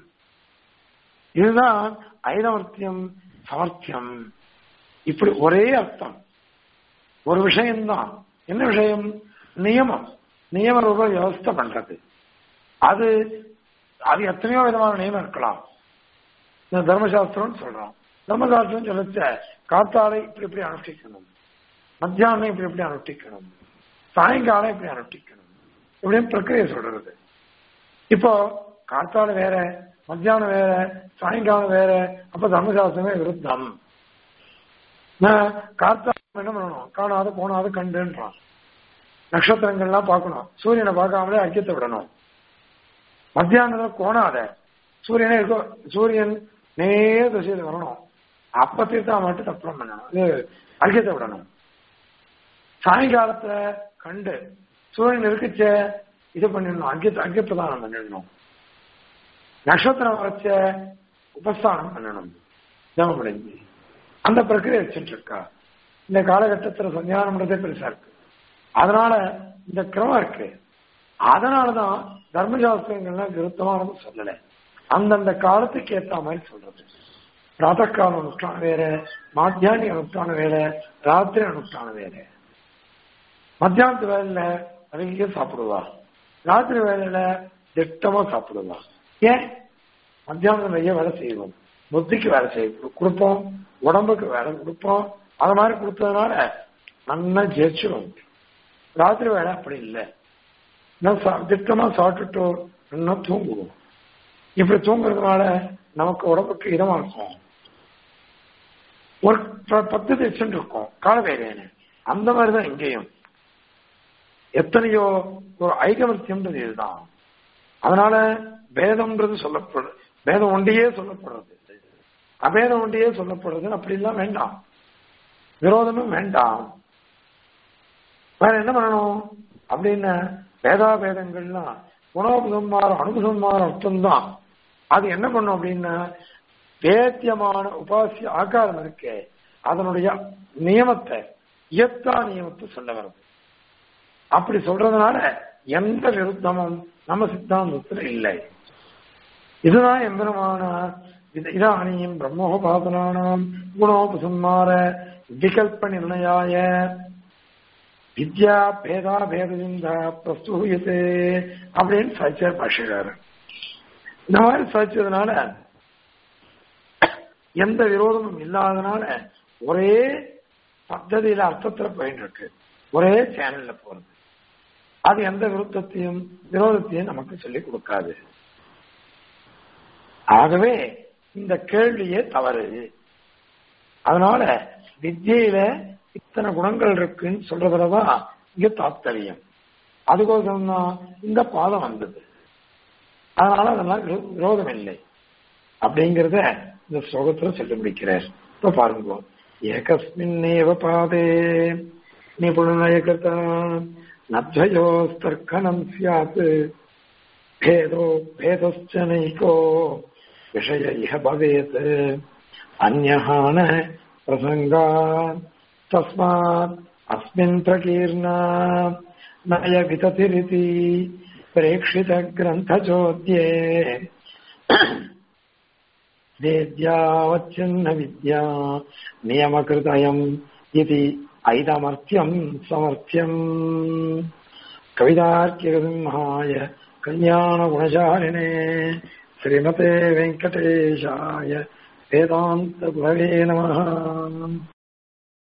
இதுதான் ஐராவர்த்தியம் சமர்த்தியம் இப்படி ஒரே அர்த்தம் ஒரு விஷயம்தான் என்ன விஷயம் நியமம் நியம ரூப வியவஸ்தை பண்றது அது அது எத்தனையோ விதமான நியமம் இருக்கலாம் இந்த தர்மசாஸ்திரம்னு சொல்றோம் தர்மசாஸ்திரம் சொல்லச்ச காத்தாலை இப்படி இப்படி அனுஷ்டிக்கணும் மத்தியானம் இப்படி இப்படி அனுஷ்டிக்கணும் சாயங்காலம் இப்படி அனுஷ்டிக்கணும் இப்படின்னு பிரக்கிரியை சொல்றது இப்போ காத்தால வேற மத்தியானம் வேற சாயங்காலம் வேற அப்ப தர்மசாஸ்திரமே விருத்தம் நான் காத்தாலம் என்ன பண்ணணும் காணாத போனாத கண்டுன்றான் நட்சத்திரங்கள்லாம் பார்க்கணும் சூரியனை பார்க்காமலே அர்க்கியத்தை விடணும் மத்தியானத்துல கோணாத சூரியனே இருக்கோ சூரியன் நேர திசையில வரணும் அப்ப தீர்த்தா மட்டும் தப்பம் பண்ணணும் இது அர்க்கியத்தை விடணும் சாயங்காலத்துல கண்டு சூரியன் இருக்குச்ச இது பண்ணிடணும் அர்க்கிய அர்க்கிய பிரதானம் பண்ணிடணும் நட்சத்திரம் வச்ச உபஸ்தானம் பண்ணணும் ஜபம் அடைஞ்சு அந்த பிரக்கிரியை வச்சுட்டு இருக்கா இந்த காலகட்டத்துல சஞ்ஞானம்ன்றதே பெருசா இருக்கு அதனால இந்த கிரமம் இருக்கு அதனாலதான் தர்மசாஸ்திரங்கள்லாம் விருத்தமானது சொல்லல அந்தந்த காலத்துக்கு ஏத்த மாதிரி சொல்றது பிராத்தகால அனுஷ்டானம் வேற மாத்தியானி அனுஷ்டானம் வேற ராத்திரி அனுஷ்டானம் வேற மத்தியானத்து வேலையில நிறைய சாப்பிடுவா ராத்திரி வேலையில திட்டமா சாப்பிடுவா ஏன் மத்தியானம் நிறைய வேலை செய்வோம் புத்திக்கு வேலை செய்ய கொடுப்போம் உடம்புக்கு வேலை கொடுப்போம் அது மாதிரி கொடுத்ததுனால நல்லா ஜெயிச்சிடும் ராத்திரி வேலை அப்படி இல்லை நான் சா- திட்டமா சாப்பிட்டுட்டு நல்லா தூங்குவோம் இப்படி தூங்குறதுனால நமக்கு உடம்புக்கு இதமா இருக்கும் ஒரு ப- பத்து தேசம் இருக்கும் காலவேலைன்னு அந்த மாதிரிதான் இங்கேயும் எத்தனையோ ஒரு ஐகமத்தியம்ன்றது இதுதான் அதனால வேதம்ன்றது சொல்லப்படுறது வேதம் ஒன்றையே சொல்லப்படுறது அபேதம் ஒன்றையே சொல்லப்படுறது அப்படிலாம் வேண்டாம் விரோதமும் வேண்டாம் வேற என்ன பண்ணணும் அப்படின்னு வேதாபேதங்கள்லாம் குணோபசம்மாரம் அனுபசம்மாரம் அர்த்தம்தான் அது என்ன பண்ணும் அப்படின்னா வேத்தியமான உபாசிய ஆகாரம் இருக்கே அதனுடைய நியமத்தை இயத்தா நியமத்தை சொல்ல வருது அப்படி சொல்றதுனால எந்த விருத்தமும் நம்ம சித்தாந்தத்துல இல்லை இதுதான் எம்பெருமான இதானியும் பிரம்மோபாசனானாம் குணோபசம்மார விகல்ப நிர்ணயாய வித்யா பேதா பேதவிந்த பிரஸ்தூயத்தே அப்படின்னு சாய்ச்சார் பாஷகாரர் இந்த மாதிரி சாய்ச்சதுனால எந்த விரோதமும் இல்லாதனால ஒரே பத்ததியில அர்த்தத்துல போயிட்டு இருக்கு ஒரே சேனல்ல போறது அது எந்த விருத்தத்தையும் விரோதத்தையும் நமக்கு சொல்லி கொடுக்காது ஆகவே இந்த கேள்வியே தவறு அதனால வித்யில இத்தனை குணங்கள் இருக்குன்னு சொல்றதுலதான் இங்க தாத்பரியம் அதுக்கோசரம் தான் இந்த பாதம் வந்தது அதனால அதெல்லாம் விரோ- விரோதம் இல்லை அப்படிங்கறத இந்த ஸ்லோகத்துல சொல்லி முடிக்கிறார் இப்ப பாருங்க ஏகஸ்மின்னேவ பாதே நிபுணய கிருதா நத்வயோஸ்தர்க்கணம் சியாத் भेदो भेदश्च नैको विषय इह भवेत् अन्यः न प्रसङ्गात् तस्मात् अस्मिन् प्रकीर्णा नय विततिरिति प्रेक्षितग्रन्थचोद्ये वेद्यावच्छिन्न विद्या नियमकृतयम् इति ऐदमर्थ्यम् समर्थ्यम् कवितार्किकसिंहाय कल्याणगुणशालिने श्रीमते वेङ्कटेशाय वेदान्तगुरवे नमः